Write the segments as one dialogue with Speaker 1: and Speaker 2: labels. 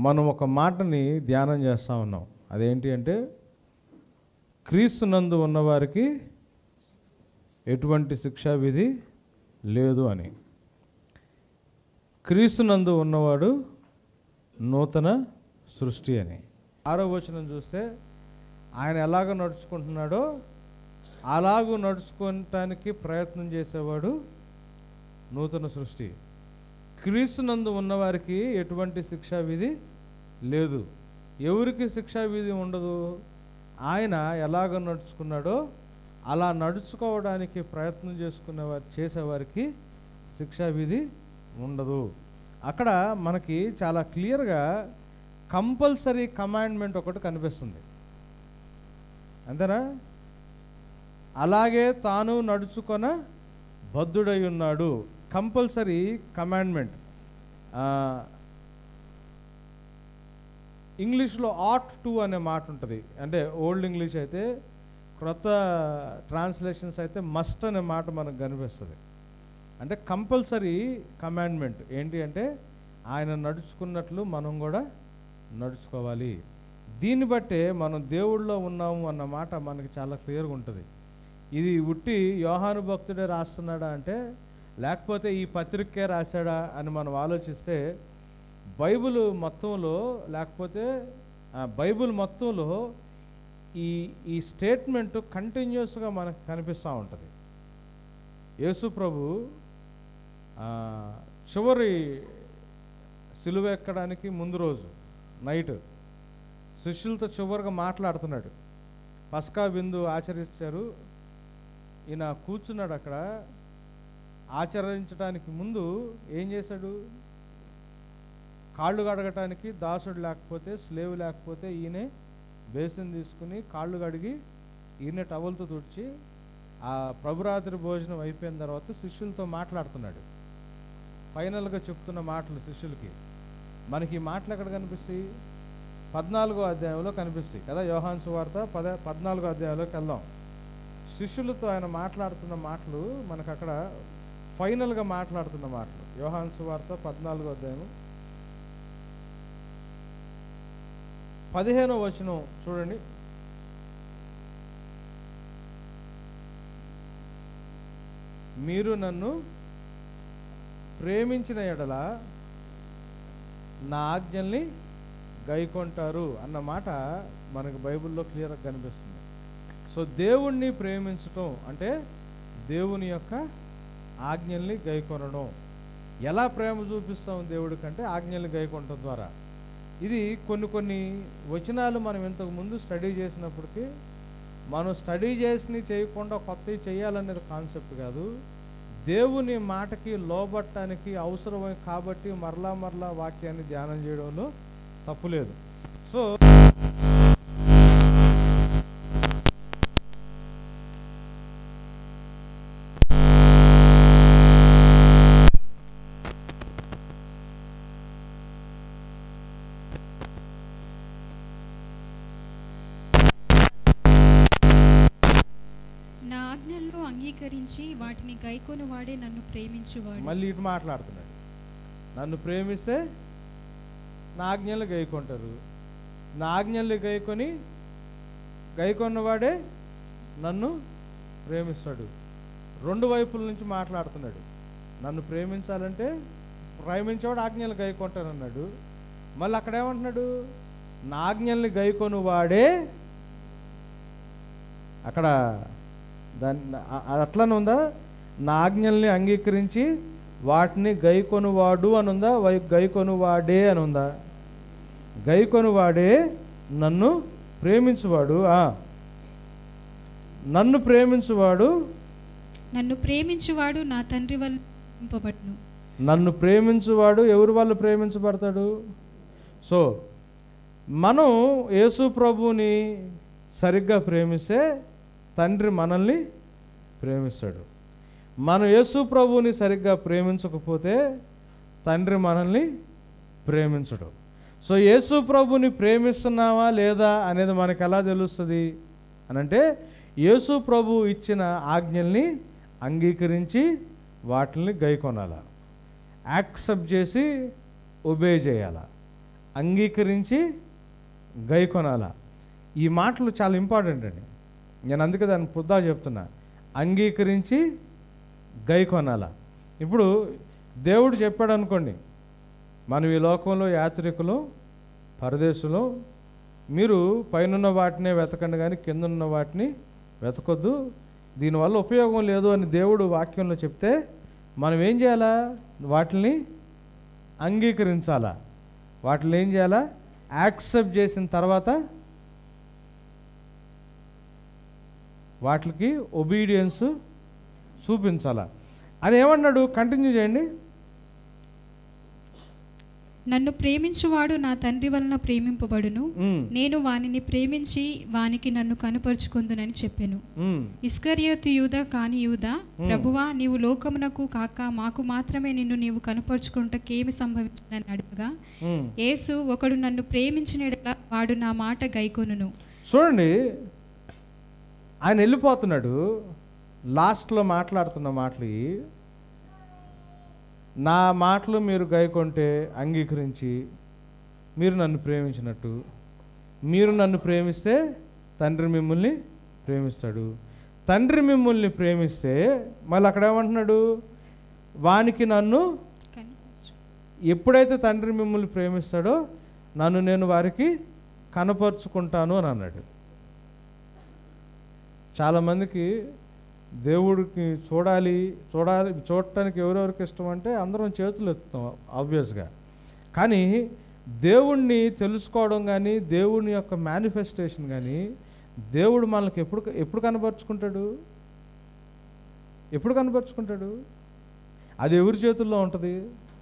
Speaker 1: మనం ఒక మాటని ధ్యానం చేస్తూ ఉన్నాం అదేంటి అంటే క్రీస్తునందు ఉన్నవారికి ఎటువంటి శిక్షా విధి లేదు అని క్రీస్తునందు ఉన్నవాడు నూతన సృష్టి అని ఆరో వచనం చూస్తే ఆయన ఎలాగ నడుచుకుంటున్నాడో అలాగూ నడుచుకోవటానికి ప్రయత్నం చేసేవాడు నూతన సృష్టి క్రీస్తునందు ఉన్నవారికి ఎటువంటి శిక్షా విధి లేదు ఎవరికి శిక్షా విధి ఉండదు ఆయన ఎలాగ నడుచుకున్నాడో అలా నడుచుకోవడానికి ప్రయత్నం చేసుకునే వారు చేసేవారికి శిక్షా విధి ఉండదు అక్కడ మనకి చాలా క్లియర్గా కంపల్సరీ కమాండ్మెంట్ ఒకటి కనిపిస్తుంది అంతేనా అలాగే తాను నడుచుకొన బద్ధుడై ఉన్నాడు కంపల్సరీ కమాండ్మెంట్ ఇంగ్లీష్లో ఆట్ టు అనే మాట ఉంటుంది అంటే ఓల్డ్ ఇంగ్లీష్ అయితే క్రొత్త ట్రాన్స్లేషన్స్ అయితే మస్ట్ అనే మాట మనకు కనిపిస్తుంది అంటే కంపల్సరీ కమాండ్మెంట్ ఏంటి అంటే ఆయన నడుచుకున్నట్లు మనం కూడా నడుచుకోవాలి దీన్ని బట్టే మనం దేవుళ్ళో ఉన్నాము అన్న మాట మనకి చాలా క్లియర్గా ఉంటుంది ఇది ఉట్టి యోహాను భక్తుడే రాస్తున్నాడా అంటే లేకపోతే ఈ పత్రికే రాశాడా అని మనం ఆలోచిస్తే బైబిల్ మొత్తంలో లేకపోతే ఆ, బైబిల్ మొత్తంలో ఈ ఈ స్టేట్మెంట్ కంటిన్యూస్గా మనకు కనిపిస్తూ ఉంటుంది యేసు ప్రభు ఆ, చివరి సిలువ ఎక్కడానికి ముందు రోజు నైట్ శిష్యులతో చివరిగా మాట్లాడుతున్నాడు పస్కా విందు ఆచరించారు ఈయన కూర్చున్నాడు అక్కడ ఆచరించడానికి ముందు ఏం చేశాడు కాళ్ళు కడగటానికి దాసుడు లేకపోతే స్లేవ్ లేకపోతే ఈయనే బేసిన్ తీసుకుని కాళ్ళు కడిగి ఈయన టవల్తో తుడిచి ఆ ప్రభురాత్రి భోజనం అయిపోయిన తర్వాత శిష్యులతో మాట్లాడుతున్నాడు ఫైనల్గా చెప్తున్న మాటలు శిష్యులకి మనకి ఈ మాటలు ఎక్కడ కనిపిస్తాయి పద్నాలుగో అధ్యాయంలో కనిపిస్తాయి కదా యోహాన్ సువార్త పద పద్నాలుగో అధ్యాయంలోకి వెళ్దాం శిష్యులతో ఆయన మాట్లాడుతున్న మాటలు మనకు అక్కడ ఫైనల్గా మాట్లాడుతున్న మాటలు యోహాన్ సువార్త పద్నాలుగో అధ్యాయం పదిహేనో వచనం చూడండి మీరు నన్ను ప్రేమించిన ఎడల నా ఆజ్ఞల్ని గైకొంటారు అన్న మాట మనకు బైబిల్లో క్లియర్గా కనిపిస్తుంది సో దేవుణ్ణి ప్రేమించటం అంటే దేవుని యొక్క ఆజ్ఞల్ని గైకొనడం ఎలా ప్రేమ చూపిస్తాం దేవుడి కంటే ఆజ్ఞల్ని గైకొనటం ద్వారా ఇది కొన్ని కొన్ని వచనాలు మనం ఇంతకు ముందు స్టడీ చేసినప్పటికీ మనం స్టడీ చేసి చేయకుండా కొత్తవి చేయాలనేది కాన్సెప్ట్ కాదు దేవుని మాటకి లోబట్టడానికి అవసరమై కాబట్టి మరలా మరలా వాక్యాన్ని ధ్యానం చేయడంలో తప్పులేదు సో
Speaker 2: నా ఆజ్ఞలను అంగీకరించి వాటిని గైకొని వాడే నన్ను ప్రేమించువాడు
Speaker 1: మళ్ళీ ఇటు మాట్లాడుతున్నాడు నన్ను ప్రేమిస్తే నా ఆజ్ఞలు గైకొంటారు నా ఆజ్ఞలు గైకొని గైకొన్నవాడే నన్ను ప్రేమిస్తాడు రెండు వైపుల నుంచి మాట్లాడుతున్నాడు నన్ను ప్రేమించాలంటే ప్రేమించేవాడు ఆజ్ఞలు గైకొంటానన్నాడు మళ్ళీ అక్కడ ఏమంటున్నాడు నా ఆజ్ఞల్ని గైకొని వాడే అక్కడ దాన్ని అ- అ- అట్లనే ఉందా నా ఆజ్ఞల్ని అంగీకరించి వాటిని గైకొనువాడు అని ఉందా వై గైకొనువాడే అని ఉందా గైకొనువాడే నన్ను ప్రేమించువాడు ఆ. నన్ను ప్రేమించువాడు
Speaker 2: నన్ను ప్రేమించువాడు నా తండ్రి వల్ల ప్రేమింపబడును
Speaker 1: నన్ను ప్రేమించువాడు ఎవరి వాళ్ళు ప్రేమించబడతాడు సో మనం యేసు ప్రభువుని సరిగ్గా ప్రేమిస్తే తండ్రి మనల్ని ప్రేమిస్తాడు మనం యేసు ప్రభువుని సరిగ్గా ప్రేమించకపోతే తండ్రి మనల్ని ప్రేమించడు సో యేసు ప్రభుని ప్రేమిస్తున్నావా లేదా అనేది మనకు ఎలా తెలుస్తుంది అని అంటే యేసు ప్రభు ఇచ్చిన ఆజ్ఞల్ని అంగీకరించి వాటిని గైకొనాల యాక్సెప్ట్ చేసి ఒబే చేయాల అంగీకరించి గైకొనాలా ఈ మాటలు చాలా ఇంపార్టెంట్ అండి నేను అందుకే దాన్ని పుద్దా చెప్తున్నా అంగీకరించి గైకొనాలా ఇప్పుడు దేవుడు చెప్పాడు అనుకోండి మనం ఈ లోకంలో యాత్రికులు పరదేశులు మీరు పైనున్న వాటినే వెతకండి కానీ కింద ఉన్న వాటిని వెతకొద్దు దీనివల్ల ఉపయోగం లేదు అని దేవుడు వాక్యంలో చెప్తే మనం ఏం చేయాలా వాటిని అంగీకరించాలా వాటిని ఏం చేయాలా యాక్సెప్ట్ చేసిన తర్వాత వాటికి ఒబీడియన్స్ చూపించాలా అని ఏమన్నాడు కంటిన్యూ చేయండి
Speaker 2: నన్ను ప్రేమించువాడు నా తండ్రి వలన ప్రేమింపబడును
Speaker 1: ఉమ్,
Speaker 2: నేను వానిని ప్రేమించి వానికి నన్ను కనుపరుచుకుందునని చెప్పాను
Speaker 1: ఉమ్,
Speaker 2: ఇస్కరియోతు యూద కాని యూద ప్రభువా నీవు లోకమునకు కాక మాకు మాత్రమే నిన్ను నీవు కనపరుచుకుంటకేమి సంభవించినని అడుగగా
Speaker 1: ఉమ్.
Speaker 2: యేసు ఒకడు నన్ను ప్రేమించిన యెడల వాడు నా మాట గైకొనును
Speaker 1: చూడండి ఆయన వెళ్ళిపోతున్నాడు లాస్ట్లో మాట్లాడుతున్న మాటలు ఇవి. నా మాటలు మీరు గైకొంటే అంగీకరించి మీరు నన్ను ప్రేమించినట్టు మీరు నన్ను ప్రేమిస్తే తండ్రి మిమ్మల్ని ప్రేమిస్తాడు తండ్రి మిమ్మల్ని ప్రేమిస్తే మళ్ళీ అక్కడ ఏమంటున్నాడు వానికి నన్ను
Speaker 2: కనుపరచు.
Speaker 1: ఎప్పుడైతే తండ్రి మిమ్మల్ని ప్రేమిస్తాడో నన్ను నేను వారికి కనపరుచుకుంటాను అని అన్నాడు చాలామందికి దేవుడికి చూడాలి చూడాలి చూడటానికి ఎవరెవరికి ఇష్టం అంటే అందరం చేతులు ఎత్తుతాం ఆబ్వియస్గా కానీ దేవుణ్ణి తెలుసుకోవడం కానీ దేవుని యొక్క మేనిఫెస్టేషన్ కానీ దేవుడు మనకి ఎప్పుడు ఎప్పుడు కనపరుచుకుంటాడు ఎప్పుడు కనపరుచుకుంటాడు అది ఎవరి చేతుల్లో ఉంటుంది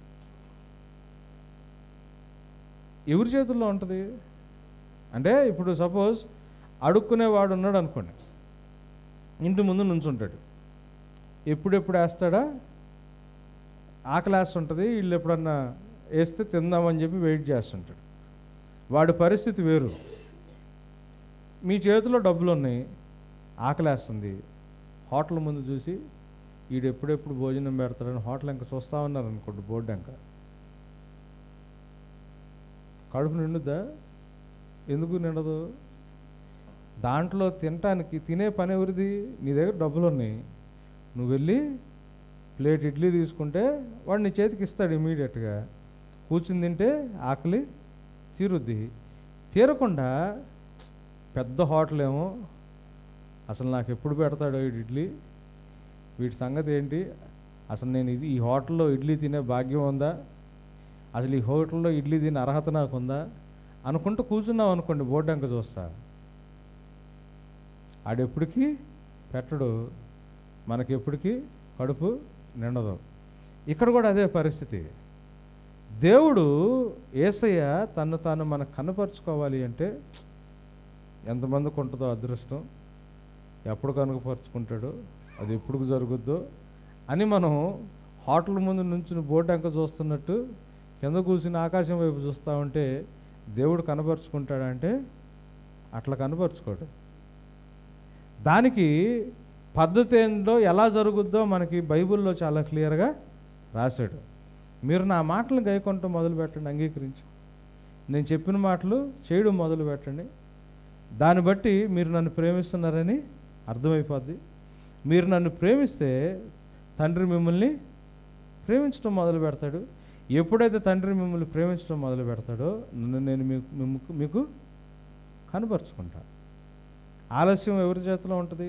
Speaker 1: ఎవరి చేతుల్లో ఉంటుంది అంటే ఇప్పుడు సపోజ్ అడుక్కునేవాడు ఉన్నాడు అనుకోండి ఇంటి ముందు నుంచుంటాడు ఎప్పుడెప్పుడు వేస్తాడా ఆకలి వేస్తుంటుంది వీళ్ళు ఎప్పుడన్నా వేస్తే తిందామని చెప్పి వెయిట్ చేస్తుంటాడు వాడి పరిస్థితి వేరు మీ చేతిలో డబ్బులు ఉన్నాయి ఆకలేస్తుంది హోటల్ ముందు చూసి వీడు ఎప్పుడెప్పుడు భోజనం పెడతాడని హోటల్ ఇంకా చూస్తా ఉన్నారు అనుకోండి బోర్డు ఇంకా కడుపు నిండుద్దా ఎందుకు నిండదు దాంట్లో తినటానికి తినే పని ఎవరిది నీ దగ్గర డబ్బులు ఉన్నాయి నువ్వు వెళ్ళి ప్లేట్ ఇడ్లీ తీసుకుంటే వాడు నీ చేతికి ఇస్తాడు ఇమీడియట్గా కూర్చుని తింటే ఆకలి తీరుద్ది తీరకుండా పెద్ద హోటల్ ఏమో అసలు నాకు ఎప్పుడు పెడతాడో వీడు ఇడ్లీ వీటి సంగతి ఏంటి అసలు నేను ఇది ఈ హోటల్లో ఇడ్లీ తినే భాగ్యం ఉందా అసలు ఈ హోటల్లో ఇడ్లీ తినే అర్హత నాకు ఉందా అనుకుంటూ కూర్చున్నాం అనుకోండి బోర్డు అంక చూస్తా ఆడెప్పటికీ పెట్టడు మనకి ఎప్పటికీ కడుపు నిండదు ఇక్కడ కూడా అదే పరిస్థితి దేవుడు ఏసయ్య తను తాను మనకు కనపరుచుకోవాలి అంటే ఎంతమందికి ఉంటుందో అదృష్టం ఎప్పుడు కనుకపరుచుకుంటాడో అది ఎప్పుడు జరుగుద్దో అని మనం హోటల్ ముందు నుంచి బోర్డు అంక చూస్తున్నట్టు కింద కూర్చుని ఆకాశం వైపు చూస్తూ ఉంటే దేవుడు కనపరుచుకుంటాడంటే అట్లా కనపరుచుకోడు దానికి పద్ధతి ఏందో ఎలా జరుగుద్దో మనకి బైబిల్లో చాలా క్లియర్గా రాశాడు మీరు నా మాటలు గైకొంటూ మొదలు పెట్టండి అంగీకరించి నేను చెప్పిన మాటలు చేయడం మొదలు పెట్టండి దాన్ని బట్టి మీరు నన్ను ప్రేమిస్తున్నారని అర్థమైపోద్ది మీరు నన్ను ప్రేమిస్తే తండ్రి మిమ్మల్ని ప్రేమించడం మొదలు పెడతాడు ఎప్పుడైతే తండ్రి మిమ్మల్ని ప్రేమించడం మొదలు పెడతాడో నన్ను నేను మీకు మీకు- మీకు కనపరుచుకుంటా ఆలస్యం ఎవరి చేతిలో ఉంటుంది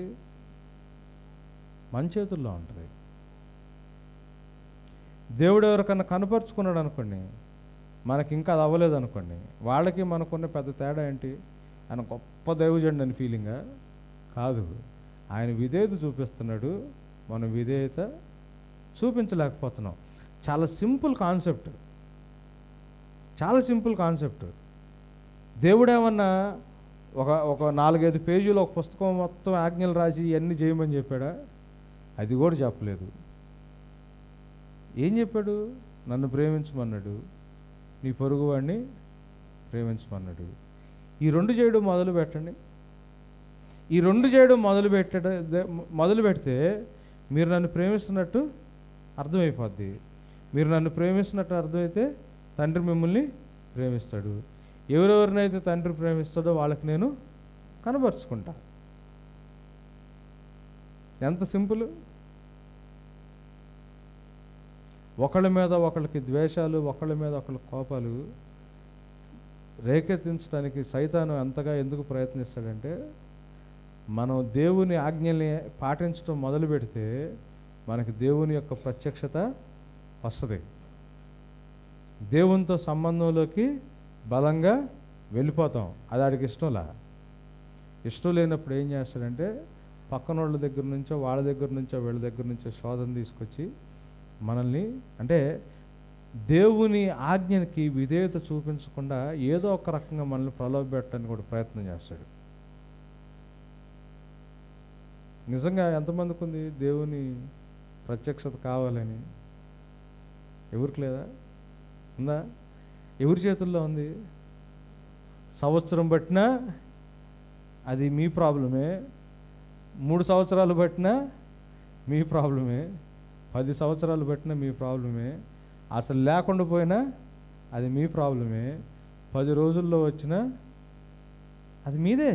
Speaker 1: మన చేతుల్లో ఉంటుంది దేవుడు ఎవరికన్నా కనపరుచుకున్నాడు అనుకోండి మనకి ఇంకా అది అవ్వలేదు అనుకోండి వాళ్ళకి మనకున్న పెద్ద తేడా ఏంటి ఆయన గొప్ప దైవజండి అని ఫీలింగా కాదు ఆయన విధేయత చూపిస్తున్నాడు మనం విధేయత చూపించలేకపోతున్నాం చాలా సింపుల్ కాన్సెప్ట్ చాలా సింపుల్ కాన్సెప్ట్ దేవుడేమన్నా ఒక ఒక నాలుగైదు పేజీలు ఒక పుస్తకం మొత్తం ఆజ్ఞలు రాసి ఇవన్నీ చేయమని చెప్పాడా అది కూడా చెప్పలేదు ఏం చెప్పాడు నన్ను ప్రేమించమన్నాడు నీ పొరుగువాడిని ప్రేమించమన్నాడు ఈ రెండు చేయడం మొదలు పెట్టండి ఈ రెండు చేయడం మొదలు పెట్టడ ద- మొదలు పెడితే మీరు నన్ను ప్రేమిస్తున్నట్టు అర్థమైపోద్ది మీరు నన్ను ప్రేమిస్తున్నట్టు అర్థమైతే తండ్రి మిమ్మల్ని ప్రేమిస్తాడు ఎవరెవరినైతే తండ్రి ప్రేమిస్తాడో వాళ్ళకి నేను కనబరుచుకుంటా ఎంత సింపుల్ ఒకళ్ళ మీద ఒకళ్ళకి ద్వేషాలు ఒకళ్ళ మీద ఒకళ్ళ కోపాలు రేకెత్తించడానికి సైతాను ఎంతగా ఎందుకు ప్రయత్నిస్తాడంటే మనం దేవుని ఆజ్ఞల్ని పాటించడం మొదలు పెడితే మనకి దేవుని యొక్క ప్రత్యక్షత వస్తుంది దేవునితో సంబంధంలోకి బలంగా వెళ్ళిపోతాం అది ఆడికి ఇష్టంలా ఇష్టం లేనప్పుడు ఏం చేస్తాడంటే పక్కన వాళ్ళ దగ్గర నుంచో వాళ్ళ దగ్గర నుంచో వీళ్ళ దగ్గర నుంచో శోధన తీసుకొచ్చి మనల్ని అంటే దేవుని ఆజ్ఞకి విధేయత చూపించకుండా ఏదో ఒక రకంగా మనల్ని ప్రలోభపెట్టడానికి కూడా ప్రయత్నం చేస్తాడు నిజంగా ఎంతమందికి ఉంది దేవుని ప్రత్యక్షత కావాలని ఎవరికి లేదా ఉందా ఎవరి చేతుల్లో ఉంది సంవత్సరం పట్టినా అది మీ ప్రాబ్లమే మూడు సంవత్సరాలు పట్టినా మీ ప్రాబ్లమే పది సంవత్సరాలు పట్టినా మీ ప్రాబ్లమే అసలు లేకుండా పోయినా అది మీ ప్రాబ్లమే పది రోజుల్లో వచ్చినా అది మీదే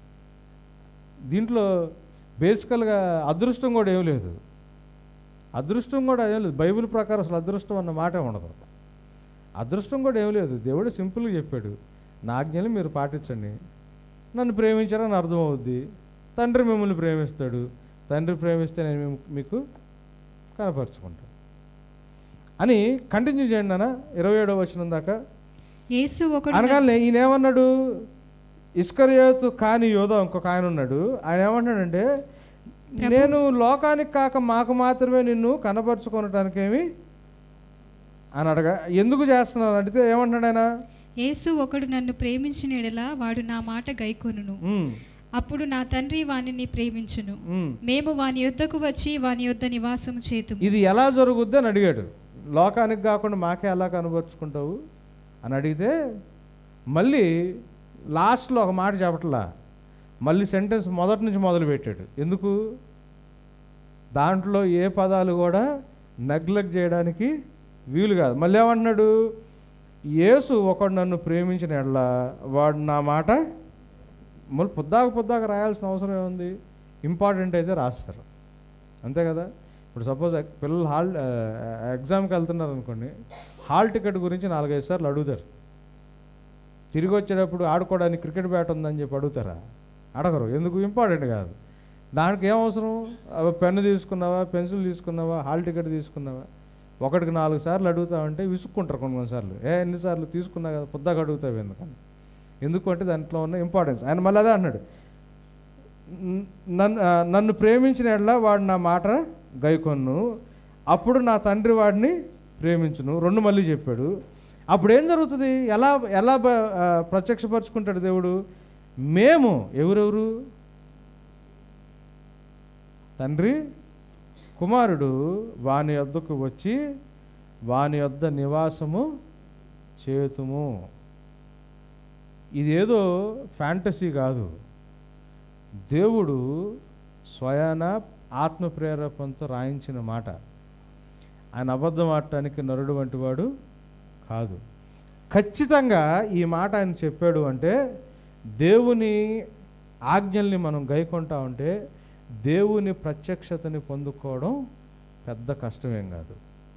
Speaker 1: దీంట్లో బేసికల్గా అదృష్టం కూడా ఏం లేదు అదృష్టం కూడా ఏం లేదు బైబిల్ ప్రకారం అసలు అదృష్టం అన్న మాటే ఉండదు అదృష్టం కూడా ఏం లేదు దేవుడు సింపుల్గా చెప్పాడు నా ఆజ్ఞలు మీరు పాటించండి నన్ను ప్రేమించారని అర్థమవుద్ది తండ్రి మిమ్మల్ని ప్రేమిస్తాడు తండ్రి ప్రేమిస్తే నేను మిమ్- మీకు కనపరుచుకుంటాను అని కంటిన్యూ చేయండి అన్న ఇరవై ఏడవ వచ్చిన దాకా
Speaker 2: యేసు ఒకడు
Speaker 1: అనగానే ఈయన ఏమన్నాడు ఇస్కరియోతు కాని యోధ ఇంకొక ఆయన ఉన్నాడు ఆయన ఏమంటాడంటే
Speaker 2: ప్రభు-
Speaker 1: నేను లోకానికి కాక మాకు మాత్రమే నిన్ను కనపరుచుకొనటానికేమి అని అడగా ఎందుకు చేస్తున్నాను అడిగితే ఏమంటున్నాడు ఆయన
Speaker 2: యేసు ఒకడు నన్ను ప్రేమించిన ఎడల వాడు నా మాట గైకొనును
Speaker 1: ఉమ్,
Speaker 2: అప్పుడు నా తండ్రి వానిని ప్రేమించును
Speaker 1: ఉమ్.
Speaker 2: మేము వాని యొద్దకు వచ్చి వాని యొద్ద నివాసము చేతుము
Speaker 1: ఇది ఎలా జరుగుద్ది అని అడిగాడు లోకానికి కాకుండా మాకే ఎలా కనబరుచుకుంటావు అని అడిగితే మళ్ళీ లాస్ట్లో ఒక మాట చెప్పట్లా మళ్ళీ సెంటెన్స్ మొదటి నుంచి మొదలు పెట్టాడు ఎందుకు దాంట్లో ఏ పదాలు కూడా నెగ్లెక్ట్ చేయడానికి వీలు కాదు మళ్ళీ ఏమంటున్నాడు యేసు ఒకడు నన్ను ప్రేమించిన ఎడల వాడు నా మాట మళ్ళీ పొద్దాక పొద్దాక రాయాల్సిన అవసరం ఏముంది ఇంపార్టెంట్ అయితే రాస్తారు అంతే కదా ఇప్పుడు సపోజ్ పిల్లలు హాల్ ఎగ్జామ్కి వెళ్తున్నారు అనుకోండి హాల్ టికెట్ గురించి నాలుగైదు సార్లు అడుగుతారు తిరిగి వచ్చేటప్పుడు ఆడుకోవడానికి క్రికెట్ బ్యాట్ ఉందని చెప్పి అడుగుతారా అడగరు ఎందుకు ఇంపార్టెంట్ కాదు దానికి ఏం అవసరం అవి పెన్ను తీసుకున్నావా పెన్సిల్ తీసుకున్నావా హాల్ టికెట్ తీసుకున్నావా ఒకటికి నాలుగు సార్లు అడుగుతావంటే విసుక్కుంటారు కొన్ని కొన్నిసార్లు ఏ ఎన్నిసార్లు తీసుకున్నా కదా పొద్దాక అడుగుతావు ఎందుకని ఎందుకంటే దాంట్లో ఉన్న ఇంపార్టెన్స్ ఆయన మళ్ళీ అదే అన్నాడు "న- నన్ను ఆ, నన్ను ప్రేమించిన ఎడల వాడు నా మాట గైకొన్ను అప్పుడు నా తండ్రి వాడిని ప్రేమించును రెండు మళ్ళీ చెప్పాడు అప్పుడు ఏం జరుగుతుంది ఎలా ఎలా బ- ఆ, ప్రత్యక్షపరుచుకుంటాడు దేవుడు మేము ఎవరెవరు తండ్రి కుమారుడు వాని వద్దకు వచ్చి వాని వద్ద నివాసము చేతుము ఇదేదో ఫ్యాంటసీ కాదు దేవుడు స్వయాన ఆత్మ ప్రేరేపణతో రాయించిన మాట ఆయన అబద్ధం ఆడటానికి నరుడు వంటి వాడు కాదు ఖచ్చితంగా ఈ మాట ఆయన చెప్పాడు అంటే దేవుని ఆజ్ఞల్ని మనం గైకొంటా ఉంటే దేవుని ప్రత్యక్షతని పొందుకోవడం పెద్ద కష్టమేం కాదు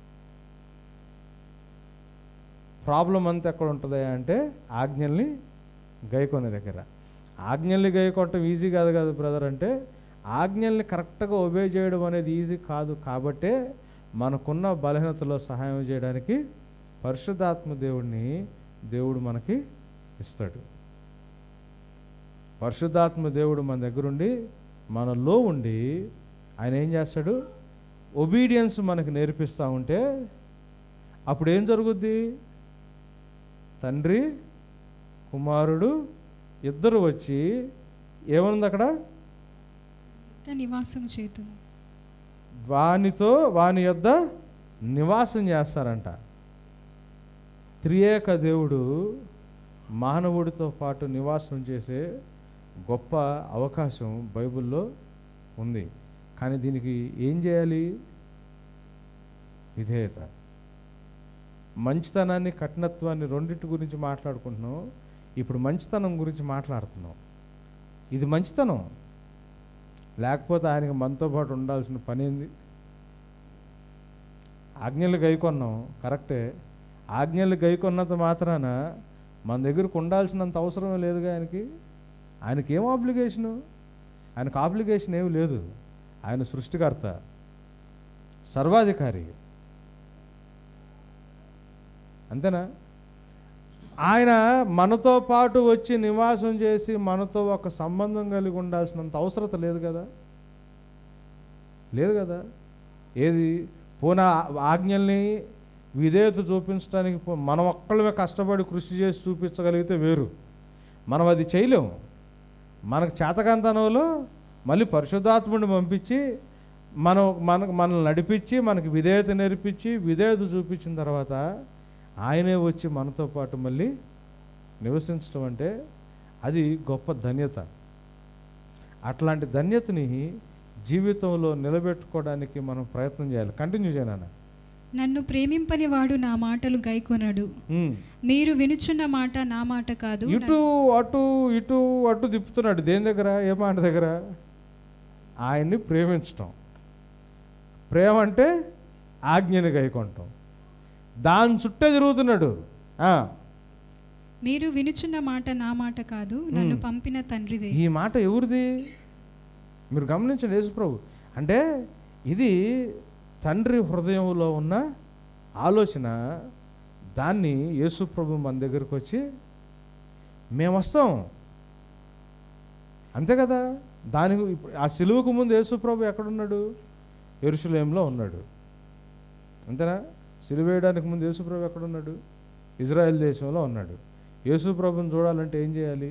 Speaker 1: ప్రాబ్లం అంతా ఎక్కడ ఉంటుంది అంటే ఆజ్ఞల్ని గైకొనే దగ్గర ఆజ్ఞల్ని గైకొట్టడం ఈజీ కాదు కాదు బ్రదర్ అంటే ఆజ్ఞల్ని కరెక్ట్గా ఒబే చేయడం అనేది ఈజీ కాదు కాబట్టే మనకున్న బలహీనతలో సహాయం చేయడానికి పరిశుద్ధాత్మ దేవుడిని దేవుడు మనకి ఇస్తాడు పరిశుద్ధాత్మ దేవుడు మన దగ్గరుండి మనలో ఉండి ఆయన ఏం చేస్తాడు ఒబీడియన్స్ మనకి నేర్పిస్తూ ఉంటే అప్పుడు ఏం జరుగుద్ది తండ్రి కుమారుడు ఇద్దరు వచ్చి ఏముంది అక్కడ
Speaker 2: యొద్ద నివాసము చేతుము
Speaker 1: వానితో వాని యొద్ద నివాసం చేస్తారంట త్రియేక దేవుడు మానవుడితో పాటు నివాసం చేసే గొప్ప అవకాశం బైబిల్లో ఉంది కానీ దీనికి ఏం చేయాలి విధేయత మంచితనాన్ని కఠినత్వాన్ని రెండింటి గురించి మాట్లాడుకుంటున్నాం ఇప్పుడు మంచితనం గురించి మాట్లాడుతున్నాం ఇది మంచితనం లేకపోతే ఆయనకి మనతో పాటు ఉండాల్సిన పని ఏంది ఆజ్ఞలు గైకొన్నాం కరెక్టే ఆజ్ఞలు గైకొన్నంత మాత్రాన మన దగ్గరకు ఉండాల్సినంత అవసరం లేదుగా ఆయనకి ఆయనకి ఏం ఆబ్లిగేషను ఆయనకు ఆబ్లిగేషన్ ఏమి లేదు ఆయన సృష్టికర్త సర్వాధికారి అంతేనా ఆయన మనతో పాటు వచ్చి నివాసం చేసి మనతో ఒక సంబంధం కలిగి ఉండాల్సినంత అవసరత లేదు కదా లేదు కదా ఏది పోనా ఆజ్ఞల్ని విధేయత చూపించడానికి పో- మనం ఒక్కళ్ళమే కష్టపడి కృషి చేసి చూపించగలిగితే వేరు మనం అది చేయలేము మనకు చేతకంతనంలో మళ్ళీ పరిశుద్ధాత్ముడిని పంపించి మనం మనకు మనల్ని నడిపించి మనకి విధేయత నేర్పించి విధేయత చూపించిన తర్వాత ఆయనే వచ్చి మనతో పాటు మళ్ళీ నివసించడం అంటే అది గొప్ప ధన్యత అట్లాంటి ధన్యతని జీవితంలో నిలబెట్టుకోవడానికి మనం ప్రయత్నం చేయాలి కంటిన్యూ చేయనా
Speaker 2: నన్ను ప్రేమింపని వాడు నా మాటలు గైకొనడు మీరు వినుచున్న మాట నా మాట కాదు
Speaker 1: ఇటు అటు ఇటు అటు తిప్పుతున్నాడు దేని దగ్గర ఏ మాట దగ్గర ఆయన్ని ప్రేమించటం ప్రేమ అంటే ఆజ్ఞని గైకొనటం దాని చుట్టే తిరుగుతున్నాడు ఆ,
Speaker 2: మీరు వినుచున్న మాట నా మాట కాదు నన్ను
Speaker 1: మ్.
Speaker 2: పంపిన తండ్రిదే
Speaker 1: ఈ మాట ఎవరిది మీరు గమనించండి యేసుప్రభు అంటే ఇది తండ్రి హృదయంలో ఉన్న ఆలోచన దాన్ని యేసుప్రభు మన దగ్గరకు వచ్చి మేము వస్తాం అంతే కదా దాని ఇప్పుడు ఆ సిలువకు ముందు యేసుప్రభు ఎక్కడున్నాడు ఎరుసలేంలో ఉన్నాడు అంతేనా సిలువ వేయడానికి ముందు యేసుప్రభు ఎక్కడున్నాడు ఇజ్రాయెల్ దేశంలో ఉన్నాడు యేసుప్రభుని చూడాలంటే ఏం చేయాలి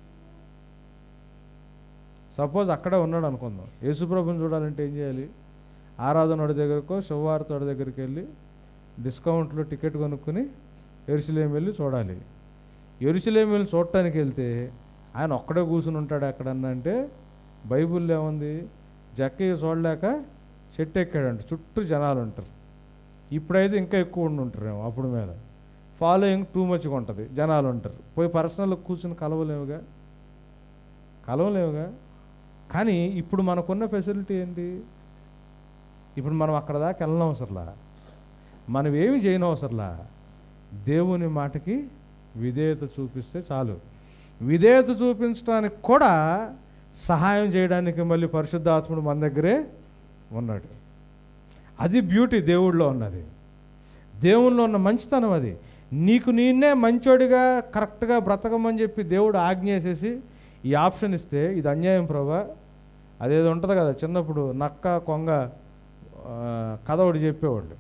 Speaker 1: సపోజ్ అక్కడే ఉన్నాడు అనుకుందాం యేసుప్రభుని చూడాలంటే ఏం చేయాలి ఆరాధనోడి దగ్గరకో శుభవార్తోడి దగ్గరికి వెళ్ళి డిస్కౌంట్లో టికెట్ కొనుక్కొని ఎరుసలేం వెళ్ళి చూడాలి ఎరుసలేం వెళ్ళి చూడటానికి వెళ్తే ఆయన ఒక్కడే కూర్చుని ఉంటాడు ఎక్కడన్నా అంటే బైబిల్లో ఏముంది జక్కయ్య చూడలేక చెట్టు ఎక్కాడంట చుట్టూ జనాలు ఉంటారు ఇప్పుడైతే ఇంకా ఎక్కువ ఉండి ఉంటారేమో అప్పుడు మీద ఫాలోయింగ్ టూ మచ్గా ఉంటుంది జనాలు ఉంటారు పోయి పర్సనల్ కూర్చుని కలవలేముగా కలవలేముగా కానీ ఇప్పుడు మనకున్న ఫెసిలిటీ ఏంటి ఇప్పుడు మనం అక్కడ దాకా వెళ్ళనవసరంలా మనం ఏమి చేయనవసరంలా దేవుని మాటకి విధేయత చూపిస్తే చాలు విధేయత చూపించడానికి కూడా సహాయం చేయడానికి మళ్ళీ పరిశుద్ధాత్ముడు మన దగ్గరే ఉన్నాడు అది బ్యూటీ దేవుడిలో ఉన్నది దేవునిలో ఉన్న మంచితనం అది నీకు నేనే మంచోడిగా కరెక్ట్గా బ్రతకమని చెప్పి దేవుడు ఆజ్ఞ వేసేసి ఈ ఆప్షన్ ఇస్తే ఇది అన్యాయం ప్రభా అదేదో ఉంటుంది కదా చిన్నప్పుడు నక్క కొంగ ఆ, కథ ఒకటి చెప్పేవాళ్ళు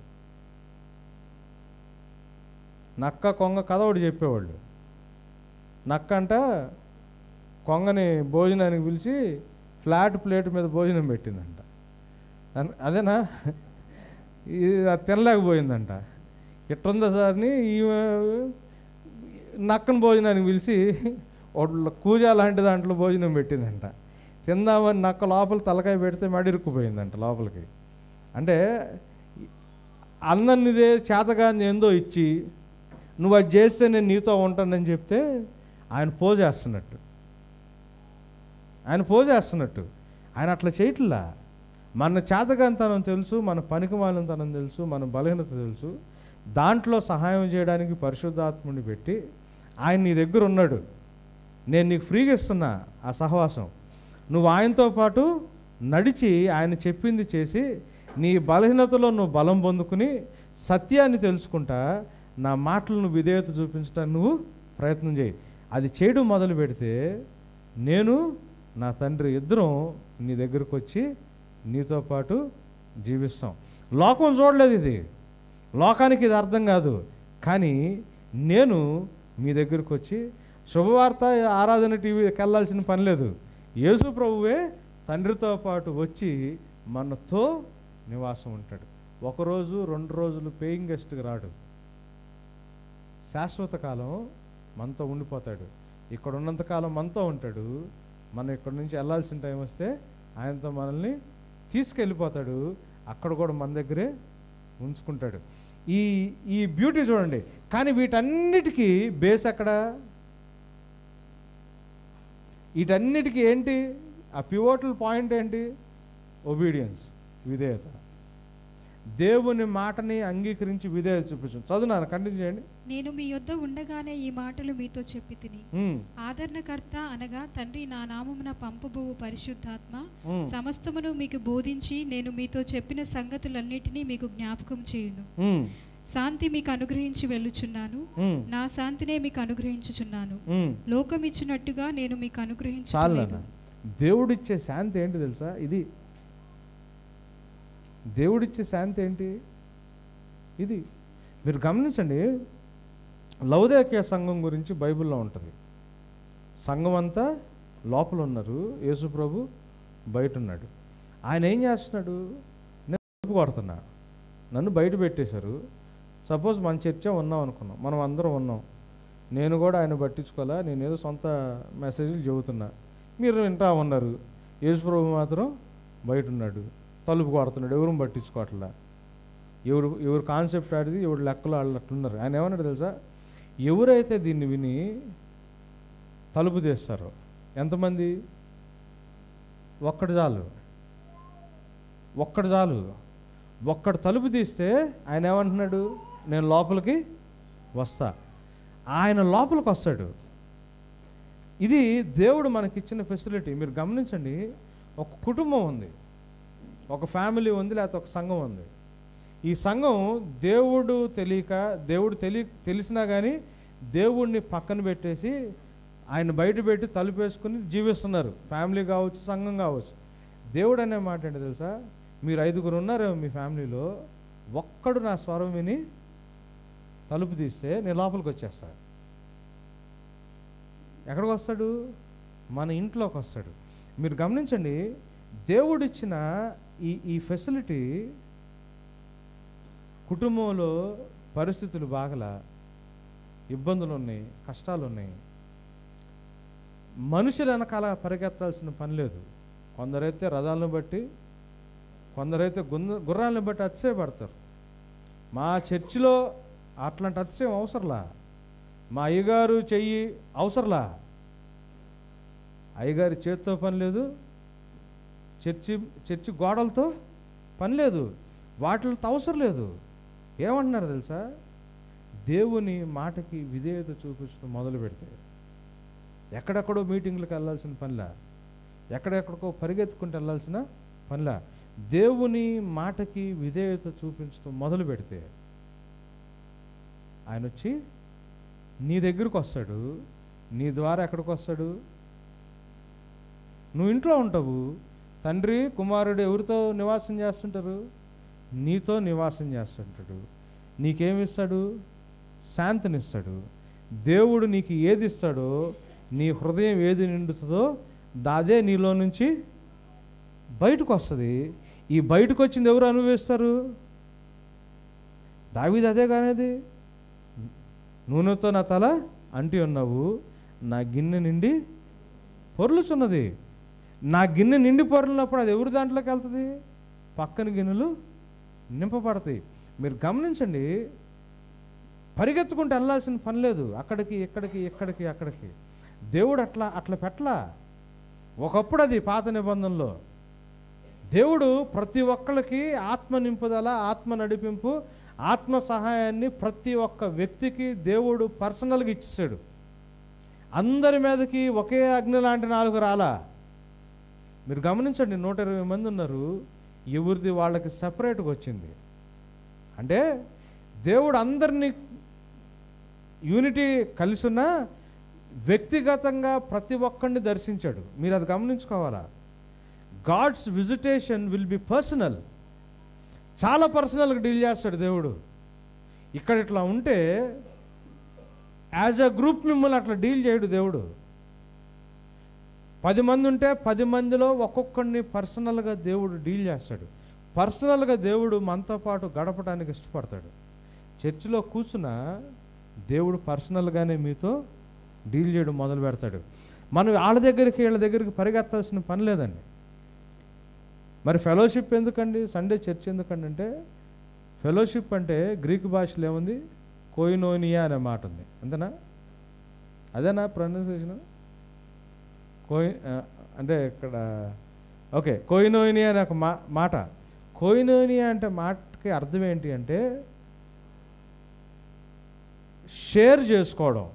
Speaker 1: నక్క కొంగ కథ ఒకటి చెప్పేవాళ్ళు నక్క అంట కొంగని భోజనానికి పిలిచి ఫ్లాట్ ప్లేట్ మీద భోజనం పెట్టిందంట అన్- అదేనా ఇది అది తినలేకపోయిందంట ఎట్టుందా సార్ని ఈ నక్కను భోజనానికి పిలిచి ఒక కూజ లాంటి దాంట్లో భోజనం పెట్టిందంట తిందామని నక్క లోపల తలకాయ పెడితే మడిరుక్కుపోయిందంట లోపలికి అంటే అన్ననిదే చేతగాని ఏందో ఇచ్చి నువ్వు అది చేస్తే నేను నీతో ఉంటానని చెప్తే ఆయన పోజేస్తున్నట్టు ఆయన పోజేస్తున్నట్టు ఆయన అట్లా చేయట్లా మన చేతగానితనం తెలుసు మన పనికిమాలినతనం తెలుసు మన బలహీనత తెలుసు దాంట్లో సహాయం చేయడానికి పరిశుద్ధాత్ముడిని పెట్టి ఆయన నీ దగ్గర ఉన్నాడు నేను నీకు ఫ్రీగా ఇస్తున్నా ఆ సహవాసం నువ్వు ఆయనతో పాటు నడిచి ఆయన చెప్పింది చేసి నీ బలహీనతలో నువ్వు బలం పొందుకుని సత్యాన్ని తెలుసుకుంటా నా మాటలను విధేయత చూపించడానికి నువ్వు ప్రయత్నం చేయి అది చేయడం మొదలు పెడితే నేను నా తండ్రి ఇద్దరం నీ దగ్గరకు వచ్చి నీతో పాటు జీవిస్తాం లోకం చూడలేదు ఇది లోకానికి ఇది అర్థం కాదు కానీ నేను మీ దగ్గరకు వచ్చి శుభవార్త ఆరాధన టీవీకి వెళ్ళాల్సిన పని లేదు యేసు ప్రభువే తండ్రితో పాటు వచ్చి మనతో నివాసం ఉంటాడు ఒకరోజు రెండు రోజులు పేయింగ్ గెస్ట్కి రాడు శాశ్వత కాలం మనతో ఉండిపోతాడు ఇక్కడ ఉన్నంతకాలం మనతో ఉంటాడు మనం ఇక్కడ నుంచి వెళ్ళాల్సిన టైం వస్తే ఆయనతో మనల్ని తీసుకెళ్ళిపోతాడు అక్కడ కూడా మన దగ్గరే ఉంచుకుంటాడు ఈ ఈ బ్యూటీ చూడండి కానీ వీటన్నిటికీ బేస్ ఎక్కడ వీటన్నిటికీ ఏంటి ఆ పివోటల్ పాయింట్ ఏంటి ఒబీడియన్స్ విధేయత దేవుని మాటని అంగీకరించి విధేయత చూపించు చదువునాను కంటిన్యూ చేయండి
Speaker 2: నేను మీ యొద్ద ఉండగానే ఈ మాటలు మీతో చెప్పి తిని
Speaker 1: ఉమ్,
Speaker 2: ఆదరణకర్త అనగా తండ్రి నా నామమున పంపబోవు పరిశుద్ధాత్మ
Speaker 1: ఉమ్,
Speaker 2: సమస్తమును మీకు బోధించి నేను మీతో చెప్పిన సంగతులన్నిటినీ మీకు జ్ఞాపకం చేయును
Speaker 1: ఉమ్,
Speaker 2: శాంతి మీకు అనుగ్రహించి వెళ్ళుచున్నాను
Speaker 1: ఉమ్,
Speaker 2: నా శాంతినే మీకు అనుగ్రహించుచున్నాను
Speaker 1: ఉమ్.
Speaker 2: లోకం ఇచ్చినట్టుగా నేను మీకు
Speaker 1: చాలు
Speaker 2: అనుగ్రహించలేదు
Speaker 1: నాన్న దేవుడిచ్చే శాంతి ఏంటి తెలుసా ఇది దేవుడిచ్చే శాంతి ఏంటి ఇది మీరు గమనించండి లౌదేకీయ సంఘం గురించి బైబిల్లో ఉంటుంది సంఘం అంతా లోపల ఉన్నారు యేసు ప్రభు బయట ఉన్నాడు ఆయన ఏం చేస్తున్నాడు నేను తలుపు కొడుతున్నా నన్ను బయట పెట్టేశారు సపోజ్ మన చర్చ ఉన్నాం అనుకున్నాం మనం అందరం ఉన్నాం నేను కూడా ఆయన పట్టించుకోవాలా నేను ఏదో సొంత మెసేజ్లు చెబుతున్నా మీరు వింటా ఉన్నారు యేసు ప్రభు మాత్రం బయట ఉన్నాడు తలుపు కొడుతున్నాడు ఎవరు పట్టించుకోవట్లా ఎవరు ఎవరు కాన్సెప్ట్ ఆడిది ఎవరు లెక్కలు వాళ్ళు అట్లున్నారు ఆయన ఏమన్నాడు తెలుసా ఎవరైతే దీన్ని విని తలుపు తీస్తారో ఎంతమంది ఒక్కటి చాలు ఒక్కటి చాలు ఒక్కడు తలుపు తీస్తే ఆయన ఏమంటున్నాడు నేను లోపలికి వస్తా ఆయన లోపలికి వస్తాడు ఇది దేవుడు మనకిచ్చిన ఫెసిలిటీ మీరు గమనించండి ఒక కుటుంబం ఉంది ఒక ఫ్యామిలీ ఉంది లేకపోతే ఒక సంఘం ఉంది ఈ సంఘం దేవుడు తెలియక దేవుడు తెలియ తెలిసినా కానీ దేవుడిని పక్కన పెట్టేసి ఆయన బయట పెట్టి తలుపేసుకుని జీవిస్తున్నారు ఫ్యామిలీ కావచ్చు సంఘం కావచ్చు దేవుడు అనే మాట ఏంటి తెలుసా మీరు ఐదుగురు ఉన్నారు మీ ఫ్యామిలీలో ఒక్కడు నా స్వరం విని తలుపు తీస్తే నేను లోపలికి వచ్చేస్తా ఎక్కడికి వస్తాడు మన ఇంట్లోకి వస్తాడు మీరు గమనించండి దేవుడిచ్చిన ఈ ఈ ఫెసిలిటీ కుటుంబంలో పరిస్థితులు బాగలా ఇబ్బందులు ఉన్నాయి కష్టాలు ఉన్నాయి మనుషులు వెనకాల పరిగెత్తాల్సిన పని లేదు కొందరైతే రథాలను బట్టి కొందరైతే గుంద గుర్రాలను బట్టి అతిశయపడతారు మా చర్చిలో అట్లాంటి అతిశయం అవసరంలా మా అయ్యగారు చెయ్యి అవసరంలా అయ్యగారి చేతితో పని లేదు చర్చి చర్చి గోడలతో పని లేదు వాటితో అవసరం లేదు ఏమంటున్నారు తెలుసా దేవుని మాటకి విధేయత చూపించడం మొదలు పెడితే ఎక్కడెక్కడో మీటింగ్లకు వెళ్ళాల్సిన పనిలా ఎక్కడెక్కడికో పరిగెత్తుకుంటూ వెళ్ళాల్సిన పనిలా దేవుని మాటకి విధేయత చూపించడం మొదలు పెడితే ఆయన వచ్చి నీ దగ్గరకు వస్తాడు నీ ద్వారా ఎక్కడికి వస్తాడు నువ్వు ఇంట్లో ఉంటావు తండ్రి కుమారుడు ఎవరితో నివాసం చేస్తుంటారు నీతో నివాసం చేస్తుంటాడు నీకేమిస్తాడు శాంతినిస్తాడు దేవుడు నీకు ఏది ఇస్తాడో నీ హృదయం ఏది నిండుతుందో దాదే నీలో నుంచి బయటకు వస్తుంది ఈ బయటకు వచ్చింది ఎవరు అనుభవిస్తారు దావీది అదే కానేది నూనెతో నా తల అంటి ఉన్నావు నా గిన్నె నిండి పొర్లుచున్నది నా గిన్నె నిండి పొరలినప్పుడు అది ఎవరి దాంట్లోకి వెళ్తుంది పక్కన గిన్నెలు నింపబడతాయి మీరు గమనించండి పరిగెత్తుకుంటూ వెళ్ళాల్సిన పని లేదు అక్కడికి ఇక్కడికి ఇక్కడికి అక్కడికి దేవుడు అట్లా అట్లా పెట్టలా ఒకప్పుడు అది పాత నిబంధనలో దేవుడు ప్రతి ఒక్కరికి ఆత్మ నింపుదల ఆత్మ నడిపింపు ఆత్మ సహాయాన్ని ప్రతి ఒక్క వ్యక్తికి దేవుడు పర్సనల్గా ఇచ్చేసాడు అందరి మీదకి ఒకే అగ్ని లాంటి నాలుగు రాలా మీరు గమనించండి నూట ఇరవై మంది ఉన్నారు ఎవరిది వాళ్ళకి సపరేట్గా వచ్చింది అంటే దేవుడు అందరినీ యూనిటీ కలిసి ఉన్నా వ్యక్తిగతంగా ప్రతి ఒక్కరిని దర్శించాడు మీరు అది గమనించుకోవాలా God's visitation will be personal చాలా పర్సనల్గా డీల్ చేస్తాడు దేవుడు ఇక్కడ ఇట్లా ఉంటే యాజ్ అ గ్రూప్ మిమ్మల్ని అట్లా డీల్ చేయడు దేవుడు పది మంది ఉంటే పది మందిలో ఒక్కొక్కడిని పర్సనల్గా దేవుడు డీల్ చేస్తాడు పర్సనల్గా దేవుడు మనతో పాటు గడపడానికి ఇష్టపడతాడు చర్చిలో కూర్చున్న దేవుడు పర్సనల్గానే మీతో డీల్ చేయడం మొదలు పెడతాడు మనం వాళ్ళ దగ్గరికి వీళ్ళ దగ్గరికి పరిగెత్తాల్సిన పని లేదండి మరి ఫెలోషిప్ ఎందుకండి సండే చర్చ్ ఎందుకండి అంటే ఫెలోషిప్ అంటే గ్రీక్ భాషలో ఏముంది కోయినోనియా అనే మాట ఉంది అంతేనా అదేనా ప్రొనౌన్సియేషన్ కోయి ఆ, అంటే ఇక్కడ ఓకే కోయినోయినియా అనే ఒక మా మాట కోయినోయినియా అంటే మాటకి అర్థం ఏంటి అంటే షేర్ చేసుకోవడం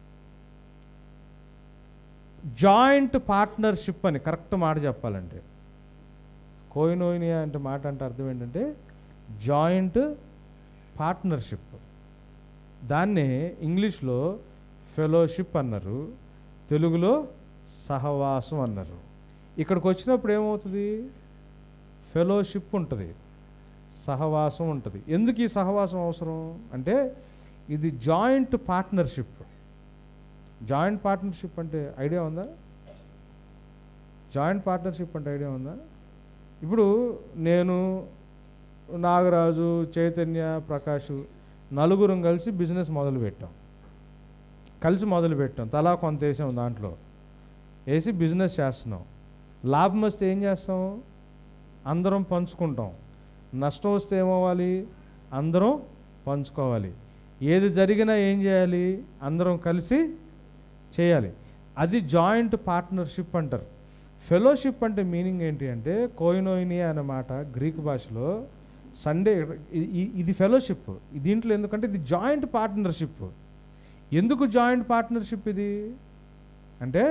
Speaker 1: జాయింట్ పార్ట్నర్షిప్ అని కరెక్ట్ మాట చెప్పాలంటే కోయినోయినియా అంటే మాట అంటే అర్థం ఏంటంటే జాయింట్ పార్ట్నర్షిప్ దాన్నే ఇంగ్లీష్లో ఫెలోషిప్ అన్నారు తెలుగులో సహవాసం అన్నారు ఇక్కడికి వచ్చినప్పుడు ఏమవుతుంది ఫెలోషిప్ ఉంటుంది సహవాసం ఉంటుంది ఎందుకు ఈ సహవాసం అవసరం అంటే ఇది జాయింట్ పార్ట్నర్షిప్ జాయింట్ పార్ట్నర్షిప్ అంటే ఐడియా ఉందా జాయింట్ పార్ట్నర్షిప్ అంటే ఐడియా ఉందా ఇప్పుడు నేను నాగరాజు చైతన్య ప్రకాష్ నలుగురం కలిసి బిజినెస్ మొదలుపెట్టాం కలిసి మొదలుపెట్టాం తలా కొంత వేసాం దాంట్లో వేసి బిజినెస్ చేస్తున్నాం లాభం వస్తే ఏం చేస్తాం అందరం పంచుకుంటాం నష్టం వస్తే ఏమవ్వాలి అందరం పంచుకోవాలి ఏది జరిగినా ఏం చేయాలి అందరం కలిసి చేయాలి అది జాయింట్ పార్ట్నర్షిప్ అంటారు ఫెలోషిప్ అంటే మీనింగ్ ఏంటి అంటే కోయినోయినియా అనే మాట గ్రీక్ భాషలో సండే ఇ- ఇ- ఇది ఫెలోషిప్ దీంట్లో ఎందుకంటే ఇది జాయింట్ పార్ట్నర్షిప్ ఎందుకు జాయింట్ పార్ట్నర్షిప్ ఇది అంటే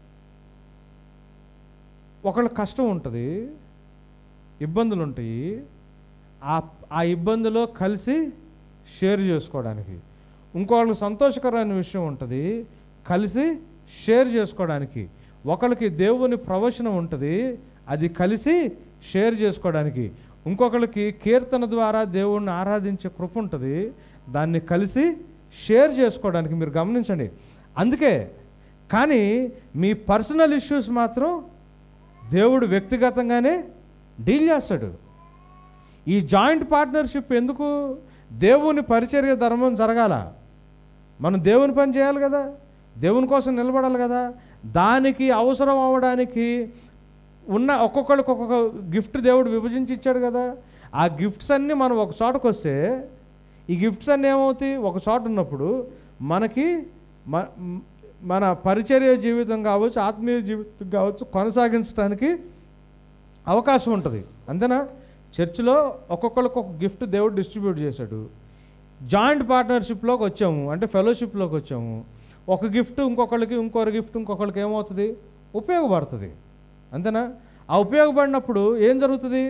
Speaker 1: ఒకళ్ళ కష్టం ఉంటుంది ఇబ్బందులు ఉంటాయి ఆ ఆ ఇబ్బందిలో కలిసి షేర్ చేసుకోవడానికి ఇంకోళ్ళకి సంతోషకరమైన విషయం ఉంటుంది కలిసి షేర్ చేసుకోవడానికి ఒకళ్ళకి దేవుని ప్రవచనం ఉంటుంది అది కలిసి షేర్ చేసుకోవడానికి ఇంకొకళ్ళకి కీర్తన ద్వారా దేవుణ్ణి ఆరాధించే కృప ఉంటుంది దాన్ని కలిసి షేర్ చేసుకోవడానికి మీరు గమనించండి అందుకే కానీ మీ పర్సనల్ ఇష్యూస్ మాత్రం దేవుడు వ్యక్తిగతంగానే డీల్ చేస్తాడు ఈ జాయింట్ పార్ట్నర్షిప్ ఎందుకు దేవుని పరిచర్య ధర్మం జరగాల మనం దేవుని పని చేయాలి కదా దేవుని కోసం నిలబడాలి కదా దానికి అవసరం అవ్వడానికి ఉన్న ఒక్కొక్కరికి ఒక్కొక్క గిఫ్ట్ దేవుడు విభజించి ఇచ్చాడు కదా ఆ గిఫ్ట్స్ అన్నీ మనం ఒక చోటకు వస్తే ఈ గిఫ్ట్స్ అన్నీ ఏమవుతాయి ఒక చోట ఉన్నప్పుడు మనకి మ- మన పరిచర్య జీవితం కావచ్చు ఆత్మీయ జీవితం కావచ్చు కొనసాగించడానికి అవకాశం ఉంటుంది అంతేనా చర్చిలో ఒక్కొక్కరికి ఒక గిఫ్ట్ దేవుడు డిస్ట్రిబ్యూట్ చేశాడు జాయింట్ పార్ట్నర్షిప్లోకి వచ్చాము అంటే ఫెలోషిప్లోకి వచ్చాము ఒక గిఫ్ట్ ఇంకొకళ్ళకి ఇంకొకరి గిఫ్ట్ ఇంకొకళ్ళకి ఏమవుతుంది ఉపయోగపడుతుంది అంతేనా ఆ ఉపయోగపడినప్పుడు ఏం జరుగుతుంది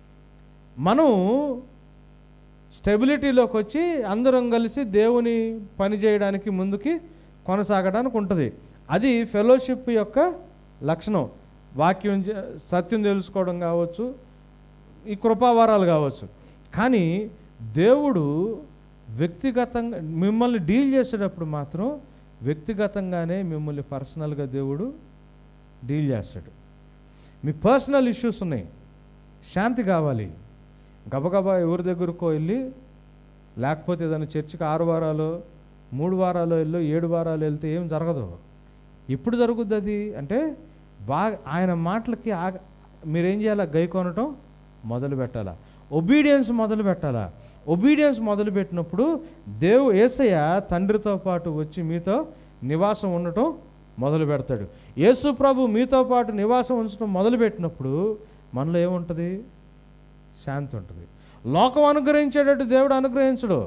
Speaker 1: మనం స్టెబిలిటీలోకి వచ్చి అందరం కలిసి దేవుని పని చేయడానికి ముందుకి కొనసాగడానికి ఉంటుంది అది ఫెలోషిప్ యొక్క లక్షణం వాక్యం జ- సత్యం తెలుసుకోవడం కావచ్చు ఈ కృపావరాలు కావచ్చు కానీ దేవుడు వ్యక్తిగతంగా మిమ్మల్ని డీల్ చేసేటప్పుడు మాత్రం వ్యక్తిగతంగానే మిమ్మల్ని పర్సనల్గా దేవుడు డీల్ చేస్తాడు మీ పర్సనల్ ఇష్యూస్ ఉన్నాయి శాంతి కావాలి గబగబా ఎవరి దగ్గరకో వెళ్ళి లేకపోతే ఏదైనా చర్చికి ఆరు వారాలు మూడు వారాలు వెళ్ళి ఏడు వారాలు వెళ్తే ఏం జరగదు ఎప్పుడు జరుగుద్ది అది అంటే బాగా ఆయన మాటలకి ఆగ మీరేం చేయాలా గై కొనటం మొదలు పెట్టాలా ఒబీడియన్స్ మొదలు పెట్టాలా ఒబీడియన్స్ మొదలు పెట్టినప్పుడు దేవు ఏసయ్య తండ్రితో పాటు వచ్చి మీతో నివాసం ఉండటం మొదలు పెడతాడు యేసు ప్రభు మీతో పాటు నివాసం ఉంచడం మొదలు పెట్టినప్పుడు మనలో ఏముంటుంది శాంతి ఉంటుంది లోకం అనుగ్రహించేటట్టు దేవుడు అనుగ్రహించడు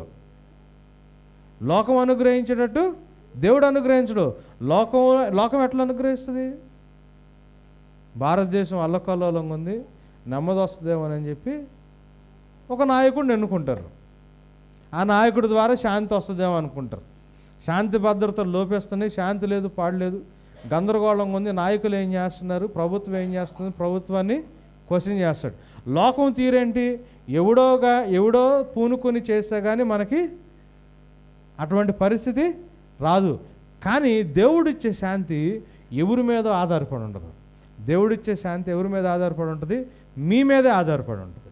Speaker 1: లోకం అనుగ్రహించేటట్టు దేవుడు అనుగ్రహించడు లోకం లోకం ఎట్లా అనుగ్రహిస్తుంది భారతదేశం అల్లకల్లోలంగా ఉంది నెమ్మది వస్తుందేమో అని చెప్పి ఒక నాయకుడిని ఎన్నుకుంటారు ఆ నాయకుడి ద్వారా శాంతి వస్తుందేమో అనుకుంటారు శాంతి భద్రతలు లోపేస్తున్నాయి శాంతి లేదు పాడలేదు గందరగోళంగా ఉంది నాయకులు ఏం చేస్తున్నారు ప్రభుత్వం ఏం చేస్తుంది ప్రభుత్వాన్ని క్వశ్చన్ చేస్తాడు లోకం తీరేంటి ఎవడోగా ఎవడో పూనుకొని చేస్తే కానీ మనకి అటువంటి పరిస్థితి రాదు కానీ దేవుడిచ్చే శాంతి ఎవరి మీద ఆధారపడి ఉండదు దేవుడిచ్చే శాంతి ఎవరి మీద ఆధారపడి ఉంటుంది మీ మీదే ఆధారపడి ఉంటుంది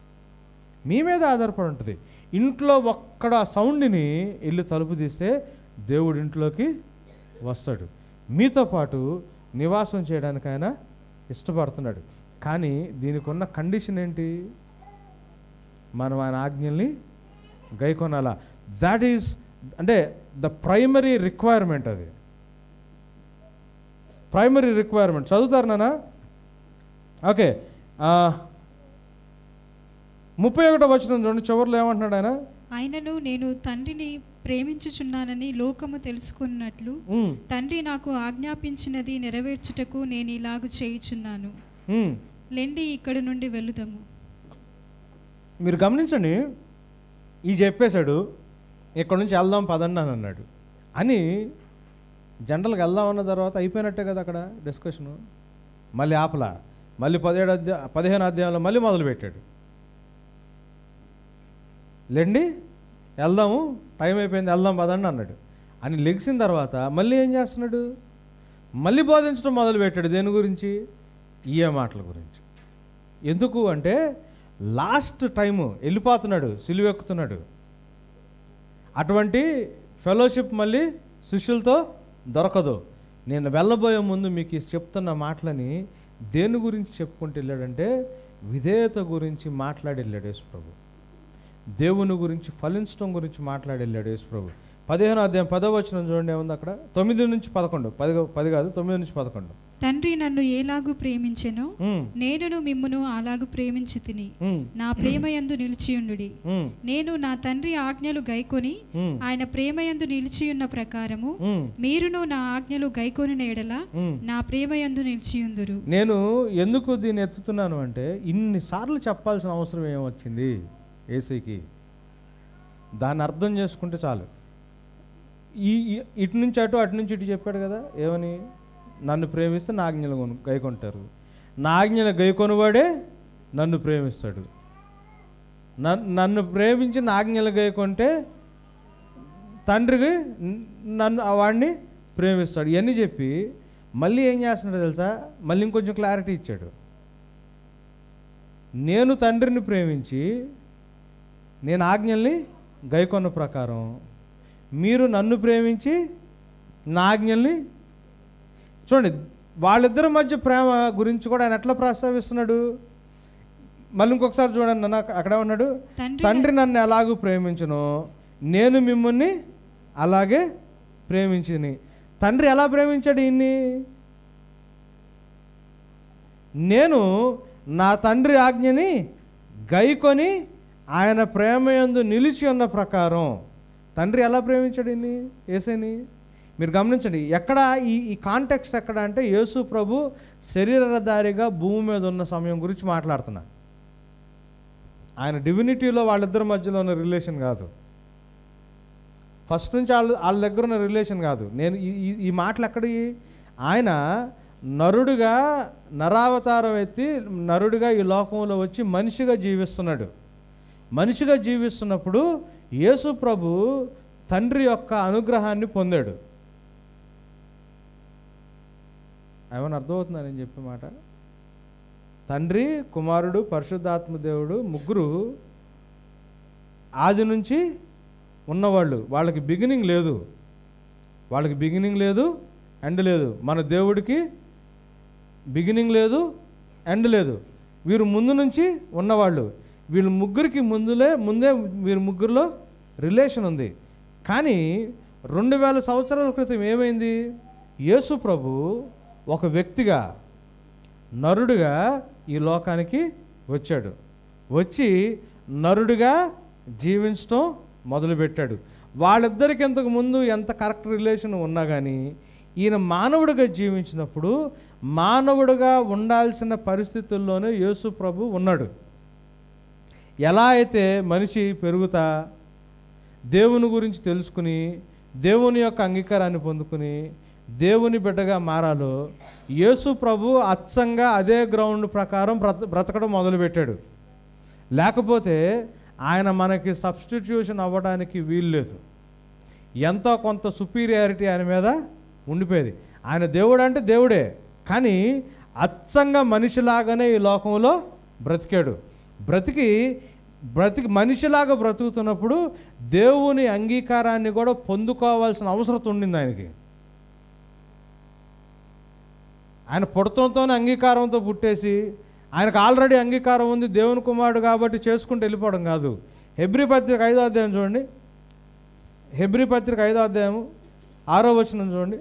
Speaker 1: మీ మీద ఆధారపడి ఉంటుంది ఇంట్లో ఒక్కడ సౌండ్ని వెళ్ళి తలుపు తీస్తే దేవుడు ఇంట్లోకి వస్తాడు మీతో పాటు నివాసం చేయడానికి ఆయన ఇష్టపడుతున్నాడు కానీ దీనికి ఉన్న కండిషన్ ఏంటి మనం ఆయన ఆజ్ఞల్ని గైకొనాలా దాట్ ఈస్ అంటే ద ప్రైమరీ రిక్వైర్మెంట్ అది ప్రైమరీ రిక్వైర్మెంట్ చదువుతారు నాన్న ఓకే ఆ, ముప్పై ఒకటో వచ్చిన చూడండి చివరిలో ఏమంటున్నాడు ఆయన
Speaker 2: ఆయనను నేను తండ్రిని ప్రేమించుచున్నానని లోకము తెలుసుకున్నట్లు
Speaker 1: ఉమ్,
Speaker 2: తండ్రి నాకు ఆజ్ఞాపించినది నెరవేర్చుటకు నేను ఇలాగు చేయుచున్నాను
Speaker 1: ఉమ్.
Speaker 2: లెండి ఇక్కడి నుండి వెళుదాము
Speaker 1: మీరు గమనించండి ఈ చెప్పేశాడు ఇక్కడ నుంచి వెళ్దాం పదండి అని అన్నాడు అని జనరల్గా వెళ్దాం అన్న తర్వాత అయిపోయినట్టే కదా అక్కడ డిస్కషను మళ్ళీ ఆపలా మళ్ళీ పదిహేడు అధ్యాయ పదిహేను అధ్యాయంలో మళ్ళీ మొదలుపెట్టాడు లేండి వెళ్దాము టైం అయిపోయింది వెళ్దాం పదండి అన్నాడు అని లెగిసిన తర్వాత మళ్ళీ ఏం చేస్తున్నాడు మళ్ళీ బోధించడం మొదలుపెట్టాడు దేని గురించి ఈయ మాటల గురించి ఎందుకు అంటే లాస్ట్ టైము వెళ్ళిపోతున్నాడు సిలువెక్కుతున్నాడు అటువంటి ఫెలోషిప్ మళ్ళీ శిష్యులతో దొరకదు నేను వెళ్ళబోయే ముందు మీకు ఈ చెప్తున్న మాటలని దేని గురించి చెప్పుకుంటూ వెళ్ళాడంటే విధేయత గురించి మాట్లాడి వెళ్ళాడు యేసు ప్రభు దేవుని గురించి ఫలించడం గురించి మాట్లాడి వెళ్ళాడు యేసు ప్రభు పదిహేను అధ్యాయం పదో వచనం చూడండి ఏముంది అక్కడ తొమ్మిది నుంచి పదకొండు పది పది కాదు తొమ్మిది నుంచి పదకొండు
Speaker 2: తండ్రి నన్ను ఏలాగు ప్రేమించెనో
Speaker 1: ఉమ్,
Speaker 2: నేనును మిమ్మును అలాగు ప్రేమించి తిని
Speaker 1: ఉమ్,
Speaker 2: నా ప్రేమయందు నిలిచియుండుడి
Speaker 1: ఉమ్,
Speaker 2: నేను నా తండ్రి ఆజ్ఞలు గైకొని
Speaker 1: ఉమ్,
Speaker 2: ఆయన ప్రేమయందు నిలిచియున్న ప్రకారము
Speaker 1: ఉమ్,
Speaker 2: మీరును నా ఆజ్ఞలు గైకొనిన ఎడల
Speaker 1: ఉమ్.
Speaker 2: నా ప్రేమయందు నిలిచియుందురు
Speaker 1: నేను ఎందుకు దీన్ని ఎత్తుతున్నాను అంటే ఇన్నిసార్లు చెప్పాల్సిన అవసరం ఏమొచ్చింది ఏసీకి దాన్ని అర్థం చేసుకుంటే చాలు ఈ ఈ- ఇటు నుంచి అటు అటు నుంచి ఇటు చెప్పాడు కదా ఏమని నన్ను ప్రేమిస్తే నా ఆజ్ఞలు కొను గైకొంటారు నా ఆజ్ఞలు గైకొనువాడే నన్ను ప్రేమిస్తాడు నన్- నన్ను ప్రేమించి నా ఆజ్ఞలు గైకొంటే తండ్రికి న- నన్ను ఆ వాడిని ప్రేమిస్తాడు ఇవన్నీ చెప్పి మళ్ళీ ఏం చేస్తున్నాడు తెలుసా మళ్ళీ ఇంకొంచెం క్లారిటీ ఇచ్చాడు నేను తండ్రిని ప్రేమించి నేను ఆజ్ఞల్ని గైకొన్న ప్రకారం మీరు నన్ను ప్రేమించి నా ఆజ్ఞల్ని చూడండి వాళ్ళిద్దరి మధ్య ప్రేమ గురించి కూడా ఆయన ఎట్లా ప్రస్తావిస్తున్నాడు మళ్ళీ ఇంకొకసారి చూడండి నన్ను అక్క- అక్కడ ఉన్నాడు
Speaker 2: తండ్రి
Speaker 1: తండ్రి నన్ను ఎలాగూ ప్రేమించును నేను మిమ్మల్ని అలాగే ప్రేమించిని తండ్రి ఎలా ప్రేమించాడు ఈయన్ని నేను నా తండ్రి ఆజ్ఞని గైకొని ఆయన ప్రేమయందు నిలిచి ఉన్న ప్రకారం తండ్రి ఎలా ప్రేమించాడు ఈయన్ని ఏసైని మీరు గమనించండి ఎక్కడ ఈ ఈ కాంటెక్స్ట్ ఎక్కడ అంటే యేసు ప్రభు శరీరధారిగా భూమి మీద ఉన్న సమయం గురించి మాట్లాడుతున్నా ఆయన డివినిటీలో వాళ్ళిద్దరి మధ్యలో ఉన్న రిలేషన్ కాదు ఫస్ట్ నుంచి వాళ్ళ వాళ్ళ దగ్గర ఉన్న రిలేషన్ కాదు నేను ఈ ఈ- ఈ మాటలు ఎక్కడి ఆయన నరుడుగా నరావతారం ఎత్తి నరుడిగా ఈ లోకంలో వచ్చి మనిషిగా జీవిస్తున్నాడు మనిషిగా జీవిస్తున్నప్పుడు యేసు ప్రభు తండ్రి యొక్క అనుగ్రహాన్ని పొందాడు ఏమైనా అర్థమవుతుందా నేను చెప్పే మాట తండ్రి కుమారుడు పరిశుద్ధాత్మ దేవుడు ముగ్గురు ఆది నుంచి ఉన్నవాళ్ళు వాళ్ళకి బిగినింగ్ లేదు వాళ్ళకి బిగినింగ్ లేదు ఎండ్ లేదు మన దేవుడికి బిగినింగ్ లేదు ఎండ్ లేదు వీరు ముందు నుంచి ఉన్నవాళ్ళు వీళ్ళు ముగ్గురికి ముందులే ముందే వీరి ముగ్గురులో రిలేషన్ ఉంది కానీ రెండు వేల సంవత్సరాల క్రితం ఏమైంది యేసు ప్రభు ఒక వ్యక్తిగా నరుడుగా ఈ లోకానికి వచ్చాడు వచ్చి నరుడిగా జీవించడం మొదలుపెట్టాడు వాళ్ళిద్దరికి ఇంతకు ముందు ఎంత కరెక్ట్ రిలేషన్ ఉన్నా కానీ ఈయన మానవుడిగా జీవించినప్పుడు మానవుడిగా ఉండాల్సిన పరిస్థితుల్లోనే యేసు ప్రభు ఉన్నాడు ఎలా అయితే మనిషి పెరుగుతా దేవుని గురించి తెలుసుకుని దేవుని యొక్క అంగీకారాన్ని పొందుకుని దేవుని బిడ్డగా మారాలో యేసు ప్రభు అచ్చంగా అదే గ్రౌండ్ ప్రకారం బ్రత బ్రతకడం మొదలుపెట్టాడు లేకపోతే ఆయన మనకి సబ్స్టిట్యూషన్ అవ్వడానికి వీలు లేదు ఎంతో కొంత సుపీరియారిటీ ఆయన మీద ఉండిపోయేది ఆయన దేవుడు అంటే దేవుడే కానీ అచ్చంగా మనిషిలాగానే ఈ లోకంలో బ్రతికాడు బ్రతికి బ్రతికి మనిషిలాగా బ్రతుకుతున్నప్పుడు దేవుని అంగీకారాన్ని కూడా పొందుకోవాల్సిన అవసరం ఉండింది ఆయనకి ఆయన పుడతంతోనే అంగీకారంతో పుట్టేసి ఆయనకు ఆల్రెడీ అంగీకారం ఉంది దేవుని కుమారుడు కాబట్టి చేసుకుంటూ వెళ్ళిపోవడం కాదు హెబ్రి పత్రిక ఐదో అధ్యాయం చూడండి హెబ్రి పత్రిక ఐదో అధ్యాయము ఆరో వచనం చూడండి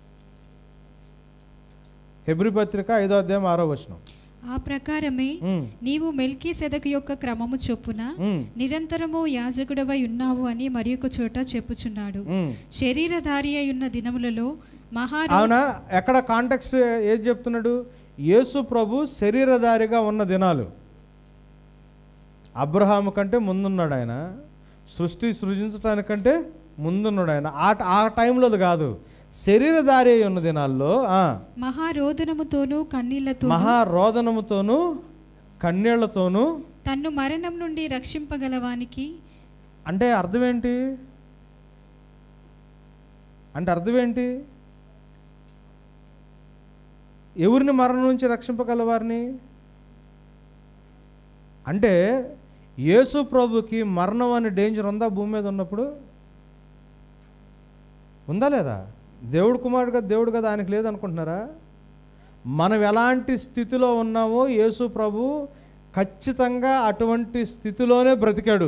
Speaker 1: హెబ్రి పత్రిక ఐదో అధ్యాయం ఆరో వచనం
Speaker 2: ఆ ప్రకారమే
Speaker 1: ఉమ్,
Speaker 2: నీవు మెల్కీ సెదకు యొక్క క్రమము చొప్పున
Speaker 1: ఉమ్,
Speaker 2: నిరంతరము యాజకుడవై ఉన్నావు అని మరి ఒక చోట చెప్పుచున్నాడు
Speaker 1: ఉమ్.
Speaker 2: శరీరధారి అయి ఉన్న దినములలో మహారో
Speaker 1: అవునా ఎక్కడ కాంటెక్స్ట్ ఏది చెప్తున్నాడు యేసు ప్రభు శరీరధారిగా ఉన్న దినాలు అబ్రహాము కంటే ముందున్నాడు ఆయన సృష్టి సృజించడానికంటే ముందున్నాడు ఆయన ఆ ఆ టైంలో అది కాదు శరీరధారి అయి ఉన్న దినాల్లో ఆ,
Speaker 2: మహారోదనముతోనూ కన్నీళ్లతో
Speaker 1: మహారోదనముతోనూ కన్నీళ్లతోనూ
Speaker 2: తన్ను మరణం నుండి రక్షింపగలవానికి
Speaker 1: అంటే అర్థం ఏంటి అంటే అర్థం ఏంటి ఎవరిని మరణం నుంచి రక్షింపగలవారిని అంటే యేసు ప్రభుకి మరణం అనే డేంజర్ ఉందా భూమి మీద ఉన్నప్పుడు ఉందా లేదా దేవుడు కుమారుడు కదా దేవుడు కదా ఆయనకి లేదనుకుంటున్నారా మనం ఎలాంటి స్థితిలో ఉన్నామో యేసు ప్రభు ఖచ్చితంగా అటువంటి స్థితిలోనే బ్రతికాడు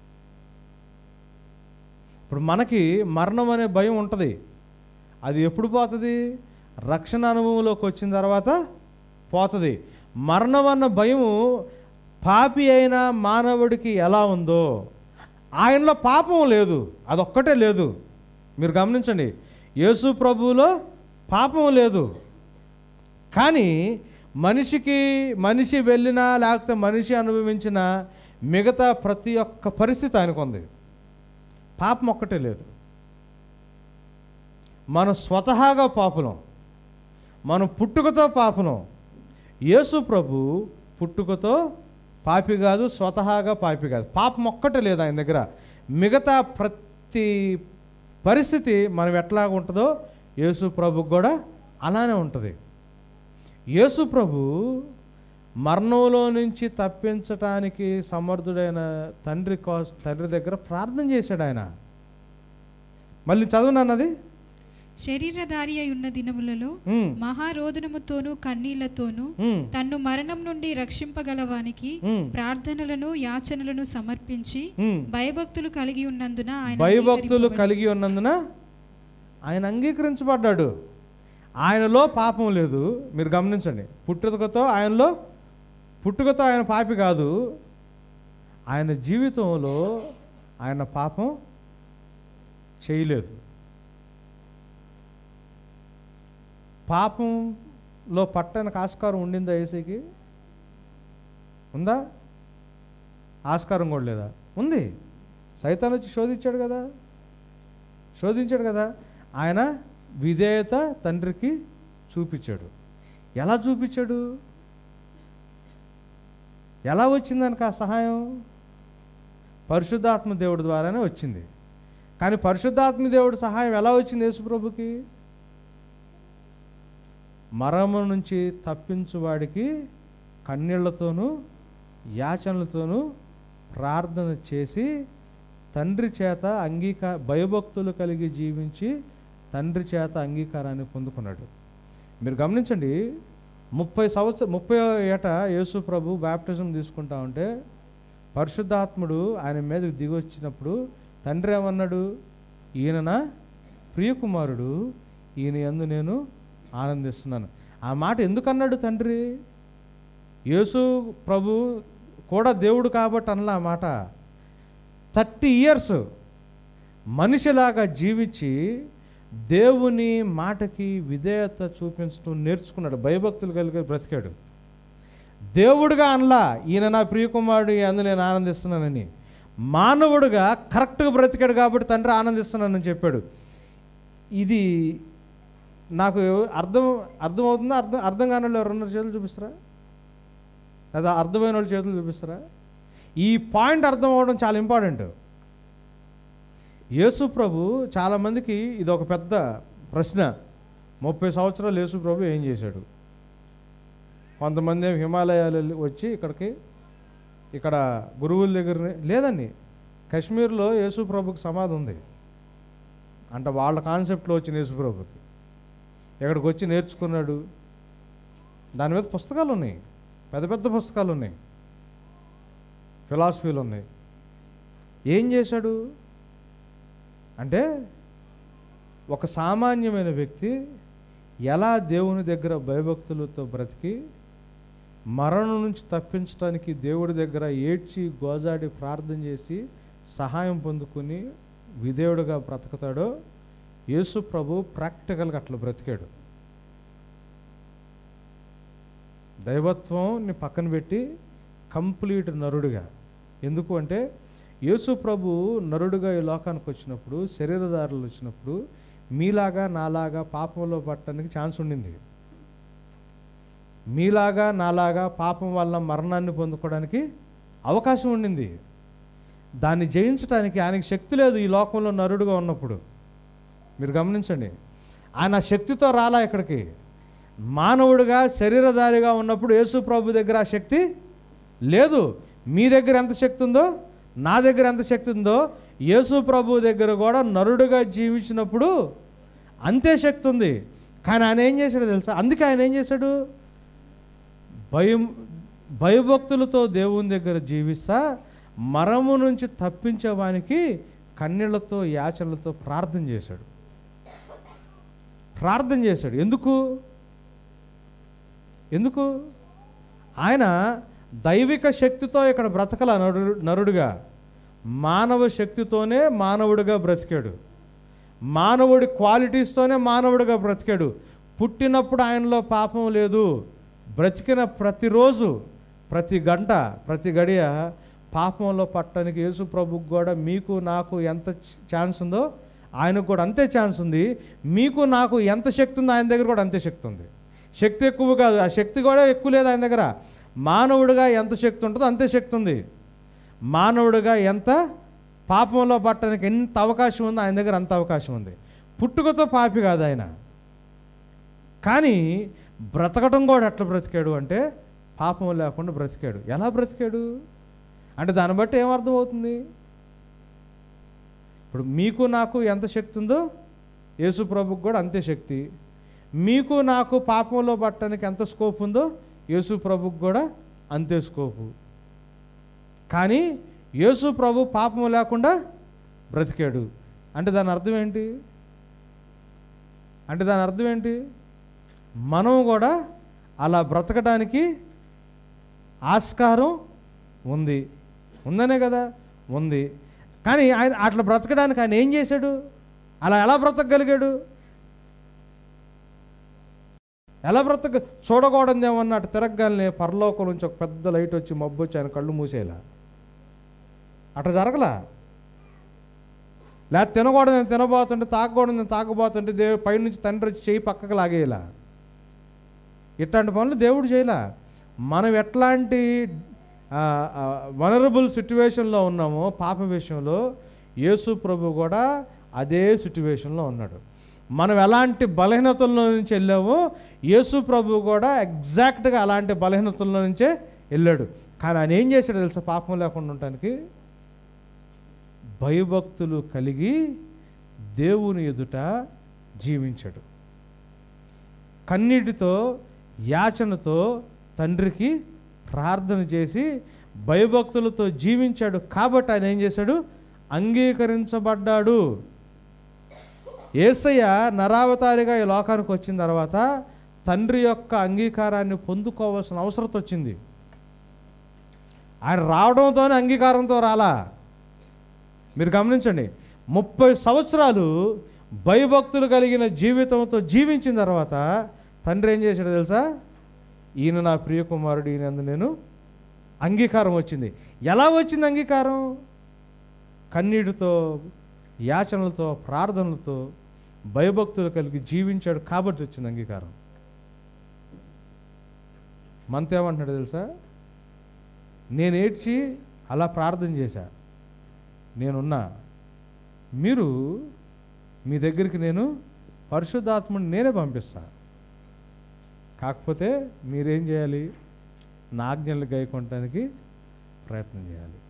Speaker 1: ఇప్పుడు మనకి మరణం అనే భయం ఉంటుంది అది ఎప్పుడు పోతుంది రక్షణ అనుభవంలోకి వచ్చిన తర్వాత పోతుంది మరణం అన్న భయము పాపి అయిన మానవుడికి ఎలా ఉందో ఆయనలో పాపం లేదు అదొక్కటే లేదు మీరు గమనించండి యేసు ప్రభువులో పాపం లేదు కానీ మనిషికి మనిషి వెళ్ళినా లేకపోతే మనిషి అనుభవించిన మిగతా ప్రతి ఒక్క పరిస్థితి ఆయనకు ఉంది పాపం ఒక్కటే లేదు మనం స్వతహాగా పాపులం మనం పుట్టుకతో పాపులం యేసు ప్రభు పుట్టుకతో పాపి కాదు స్వతహాగా పాపి కాదు పాపం ఒక్కటే లేదు ఆయన దగ్గర మిగతా ప్రతి పరిస్థితి మనం ఎట్లాగా ఉంటుందో యేసు ప్రభుకు కూడా అలానే ఉంటుంది యేసు ప్రభు మరణంలో నుంచి తప్పించటానికి సమర్థుడైన తండ్రి కోస తండ్రి దగ్గర ప్రార్థన చేశాడు ఆయన మళ్ళీ చదువునన్నది
Speaker 2: శరీరధారి అయి ఉన్న దినములలో
Speaker 1: ఉమ్,
Speaker 2: మహారోదనముతోనూ కన్నీళ్లతోనూ
Speaker 1: ఉమ్,
Speaker 2: తన్ను మరణం నుండి రక్షింపగలవానికి
Speaker 1: ఉమ్,
Speaker 2: ప్రార్థనలను యాచనలను సమర్పించి
Speaker 1: ఉమ్.
Speaker 2: భయభక్తులు కలిగి ఉన్నందున ఆయన
Speaker 1: భయభక్తులు
Speaker 2: అంగీకరింపబడి-
Speaker 1: కలిగి ఉన్నందున ఆయన అంగీకరించబడ్డాడు ఆయనలో పాపం లేదు మీరు గమనించండి పుట్టుకతో ఆయనలో పుట్టుకతో ఆయన పాపి కాదు ఆయన జీవితంలో ఆయన పాపం చేయలేదు పాపంలో పట్టడానికి ఆస్కారం ఉండిందా ఏసీకి ఉందా ఆస్కారం కూడా లేదా ఉంది సైతాన్ వచ్చి శోధించాడు కదా శోధించాడు కదా ఆయన విధేయత తండ్రికి చూపించాడు ఎలా చూపించాడు ఎలా వచ్చింది ఆయనకు ఆ సహాయం పరిశుద్ధాత్మ దేవుడి ద్వారానే వచ్చింది కానీ పరిశుద్ధాత్మ దేవుడి సహాయం ఎలా వచ్చింది యేసుప్రభుకి మరము నుంచి తప్పించువాడికి కన్నీళ్లతోనూ యాచనలతోనూ ప్రార్థన చేసి తండ్రి చేత అంగీకార భయభక్తులు కలిగి జీవించి తండ్రి చేత అంగీకారాన్ని పొందుకున్నాడు మీరు గమనించండి ముప్పై సంవత్సరం ముప్పై ఏట యేసు ప్రభు బ్యాప్టిజం తీసుకుంటా ఉంటే పరిశుద్ధాత్ముడు ఆయన మీదకి దిగి వచ్చినప్పుడు తండ్రి ఏమన్నాడు ఈయన నా ప్రియకుమారుడు ఈయన యందు నేను ఆనందిస్తున్నాను ఆ మాట ఎందుకన్నాడు తండ్రి యేసు ప్రభు కూడా దేవుడు కాబట్టి అనలా ఆ మాట థర్టీ ఇయర్స్ మనిషిలాగా జీవించి దేవుని మాటకి విధేయత చూపించడం నేర్చుకున్నాడు భయభక్తులు కలిగి బ్రతికాడు దేవుడుగా అనలా ఈయన నా ప్రియకుమారుడు అందు నేను ఆనందిస్తున్నానని మానవుడుగా కరెక్ట్గా బ్రతికాడు కాబట్టి తండ్రి ఆనందిస్తున్నానని చెప్పాడు ఇది నాకు అర్థం అర్థమవుతుందా అర్థం అర్థం కాని వాళ్ళు ఎవరున్నారు చేతులు చూపిస్తారా లేదా అర్థమైన వాళ్ళు చేతులు చూపిస్తారా ఈ పాయింట్ అర్థం అవ్వడం చాలా ఇంపార్టెంట్ యేసు ప్రభు చాలామందికి ఇది ఒక పెద్ద ప్రశ్న ముప్పై సంవత్సరాలు యేసు ప్రభు ఏం చేశాడు కొంతమంది ఏమో హిమాలయాలు వెళ్ళి వచ్చి ఇక్కడికి ఇక్కడ గురువుల దగ్గర లేదండి కాశ్మీర్లో యేసు ప్రభుకి సమాధి ఉంది అంటే వాళ్ళ కాన్సెప్ట్లో వచ్చిన యేసు ప్రభుకి ఇక్కడికి వచ్చి నేర్చుకున్నాడు దాని మీద పుస్తకాలు ఉన్నాయి పెద్ద పెద్ద పుస్తకాలు ఉన్నాయి ఫిలాసఫీలు ఉన్నాయి ఏం చేశాడు అంటే ఒక సామాన్యమైన వ్యక్తి ఎలా దేవుని దగ్గర భయభక్తులతో బ్రతికి మరణం నుంచి తప్పించడానికి దేవుడి దగ్గర ఏడ్చి గోజాడి ప్రార్థన చేసి సహాయం పొందుకుని విధేయుడుగా బ్రతుకుతాడో యేసు ప్రభు ప్రాక్టికల్గా అట్లా బ్రతికాడు దైవత్వంని పక్కన పెట్టి కంప్లీట్ నరుడుగా ఎందుకు అంటే యేసు ప్రభు నరుడుగా ఈ లోకానికి వచ్చినప్పుడు శరీరదారులు వచ్చినప్పుడు మీలాగా నాలాగా పాపంలో పట్టడానికి ఛాన్స్ ఉండింది మీలాగా నాలాగా పాపం వల్ల మరణాన్ని పొందుకోవడానికి అవకాశం ఉండింది దాన్ని జయించడానికి ఆయనకి శక్తి లేదు ఈ లోకంలో నరుడుగా ఉన్నప్పుడు మీరు గమనించండి ఆయన శక్తితో రాలా ఇక్కడికి మానవుడిగా శరీరధారిగా ఉన్నప్పుడు యేసు ప్రభు దగ్గర ఆ శక్తి లేదు మీ దగ్గర ఎంత శక్తి ఉందో నా దగ్గర ఎంత శక్తి ఉందో యేసు ప్రభు దగ్గర కూడా నరుడుగా జీవించినప్పుడు అంతే శక్తి ఉంది కానీ ఆయన ఏం చేశాడు తెలుసా అందుకే ఆయన ఏం చేశాడు భయం భయభక్తులతో దేవుని దగ్గర జీవిస్తా మరము నుంచి తప్పించేవానికి కన్నీళ్లతో యాచనలతో ప్రార్థన చేశాడు ప్రార్థన చేశాడు ఎందుకు ఎందుకు ఆయన దైవిక శక్తితో ఇక్కడ బ్రతకల నరుడు నరుడుగా మానవ శక్తితోనే మానవుడిగా బ్రతికాడు మానవుడి క్వాలిటీస్తోనే మానవుడిగా బ్రతికాడు పుట్టినప్పుడు ఆయనలో పాపం లేదు బ్రతికిన ప్రతిరోజు ప్రతి గంట ప్రతి గడియ పాపంలో పట్టడానికి యేసు ప్రభుకు కూడా మీకు నాకు ఎంత ఛాన్స్ ఉందో ఆయనకు కూడా అంతే ఛాన్స్ ఉంది మీకు నాకు ఎంత శక్తి ఉందో ఆయన దగ్గర కూడా అంతే శక్తి ఉంది శక్తి ఎక్కువ కాదు ఆ శక్తి కూడా ఎక్కువ లేదు ఆయన దగ్గర మానవుడిగా ఎంత శక్తి ఉంటుందో అంతే శక్తి ఉంది మానవుడిగా ఎంత పాపంలో పట్టడానికి ఎంత అవకాశం ఉందో ఆయన దగ్గర అంత అవకాశం ఉంది పుట్టుకతో పాపి కాదు ఆయన కానీ బ్రతకటం కూడా ఎట్లా బ్రతికాడు అంటే పాపం లేకుండా బ్రతికాడు ఎలా బ్రతికాడు అంటే దాన్ని బట్టి ఏమర్థం అవుతుంది ఇప్పుడు మీకు నాకు ఎంత శక్తి ఉందో యేసు ప్రభుకు కూడా అంతే శక్తి మీకు నాకు పాపంలో పట్టడానికి ఎంత స్కోప్ ఉందో యేసు ప్రభుకు కూడా అంతే స్కోపు కానీ యేసు ప్రభు పాపం లేకుండా బ్రతికాడు అంటే దాని అర్థం ఏంటి అంటే దాని అర్థం ఏంటి మనం కూడా అలా బ్రతకడానికి ఆస్కారం ఉంది ఉందనే కదా ఉంది కానీ ఆయన అట్లా బ్రతకడానికి ఆయన ఏం చేశాడు అలా ఎలా బ్రతకగలిగాడు ఎలా బ్రతక చూడకూడదు ఏమన్నా అటు తిరగగానే పరలోకం నుంచి ఒక పెద్ద లైట్ వచ్చి మబ్బు వచ్చి ఆయన కళ్ళు మూసేలా అట్లా జరగలా లేకపోతే తినకూడదు నేను తినబోతుంటే తాగకూడదు నేను తాగబోతుంటే దేవుడు పైనుంచి తండ్రి వచ్చి చేయి పక్కకు లాగేలా ఇట్లాంటి పనులు దేవుడు చేయలా మనం ఎట్లాంటి వనరబుల్ సిట్యువేషన్లో ఉన్నామో పాప విషయంలో యేసు ప్రభు కూడా అదే సిట్యువేషన్లో ఉన్నాడు మనం ఎలాంటి బలహీనతల్లో నుంచి వెళ్ళామో యేసు ప్రభు కూడా ఎగ్జాక్ట్గా అలాంటి బలహీనతల్లో నుంచే వెళ్ళాడు కానీ ఆయన ఏం చేశాడు తెలుసా పాపం లేకుండా ఉండటానికి భయభక్తులు కలిగి దేవుని ఎదుట జీవించాడు కన్నీటితో యాచనతో తండ్రికి ప్రార్థన చేసి భయభక్తులతో జీవించాడు కాబట్టి ఆయన ఏం చేశాడు అంగీకరించబడ్డాడు ఏసయ్య నరావతారిగా ఈ లోకానికి వచ్చిన తర్వాత తండ్రి యొక్క అంగీకారాన్ని పొందుకోవాల్సిన అవసరం వచ్చింది ఆయన రావడంతోనే అంగీకారంతో రాలా మీరు గమనించండి ముప్పై సంవత్సరాలు భయభక్తులు కలిగిన జీవితంతో జీవించిన తర్వాత తండ్రి ఏం చేశాడు తెలుసా ఈయన నా ప్రియ కుమారుడు ఈయన నేను అంగీకారం వచ్చింది ఎలా వచ్చింది అంగీకారం కన్నీటితో యాచనలతో ప్రార్థనలతో భయభక్తులు కలిగి జీవించాడు కాబట్టి వచ్చింది అంగీకారం మంత ఏమంటున్నాడు తెలుసా నేను ఏడ్చి అలా ప్రార్థన చేశా నేనున్నా మీరు మీ దగ్గరికి నేను పరిశుద్ధాత్మని నేనే పంపిస్తా కాకపోతే మీరేం చేయాలి నా ఆజ్ఞలు గైకొనడానికి ప్రయత్నం చేయాలి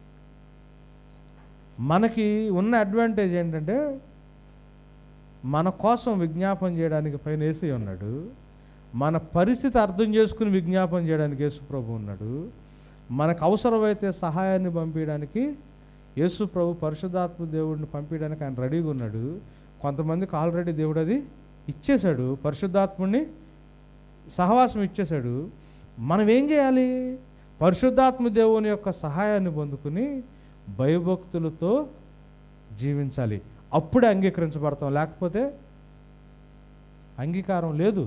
Speaker 1: మనకి ఉన్న అడ్వాంటేజ్ ఏంటంటే మన కోసం విజ్ఞాపన చేయడానికి పైన వేసి ఉన్నాడు మన పరిస్థితి అర్థం చేసుకుని విజ్ఞాపన చేయడానికి యేసు ప్రభు ఉన్నాడు మనకు అవసరమైతే సహాయాన్ని పంపించడానికి యేసు ప్రభు పరిశుద్ధాత్మ దేవుడిని పంపించడానికి ఆయన రెడీగా ఉన్నాడు కొంతమందికి ఆల్రెడీ దేవుడు అది ఇచ్చేశాడు పరిశుద్ధాత్ముడిని సహవాసం ఇచ్చేశాడు మనం ఏం చేయాలి పరిశుద్ధాత్మ దేవుని యొక్క సహాయాన్ని పొందుకుని భయభక్తులతో జీవించాలి అప్పుడే అంగీకరించబడతాం లేకపోతే అంగీకారం లేదు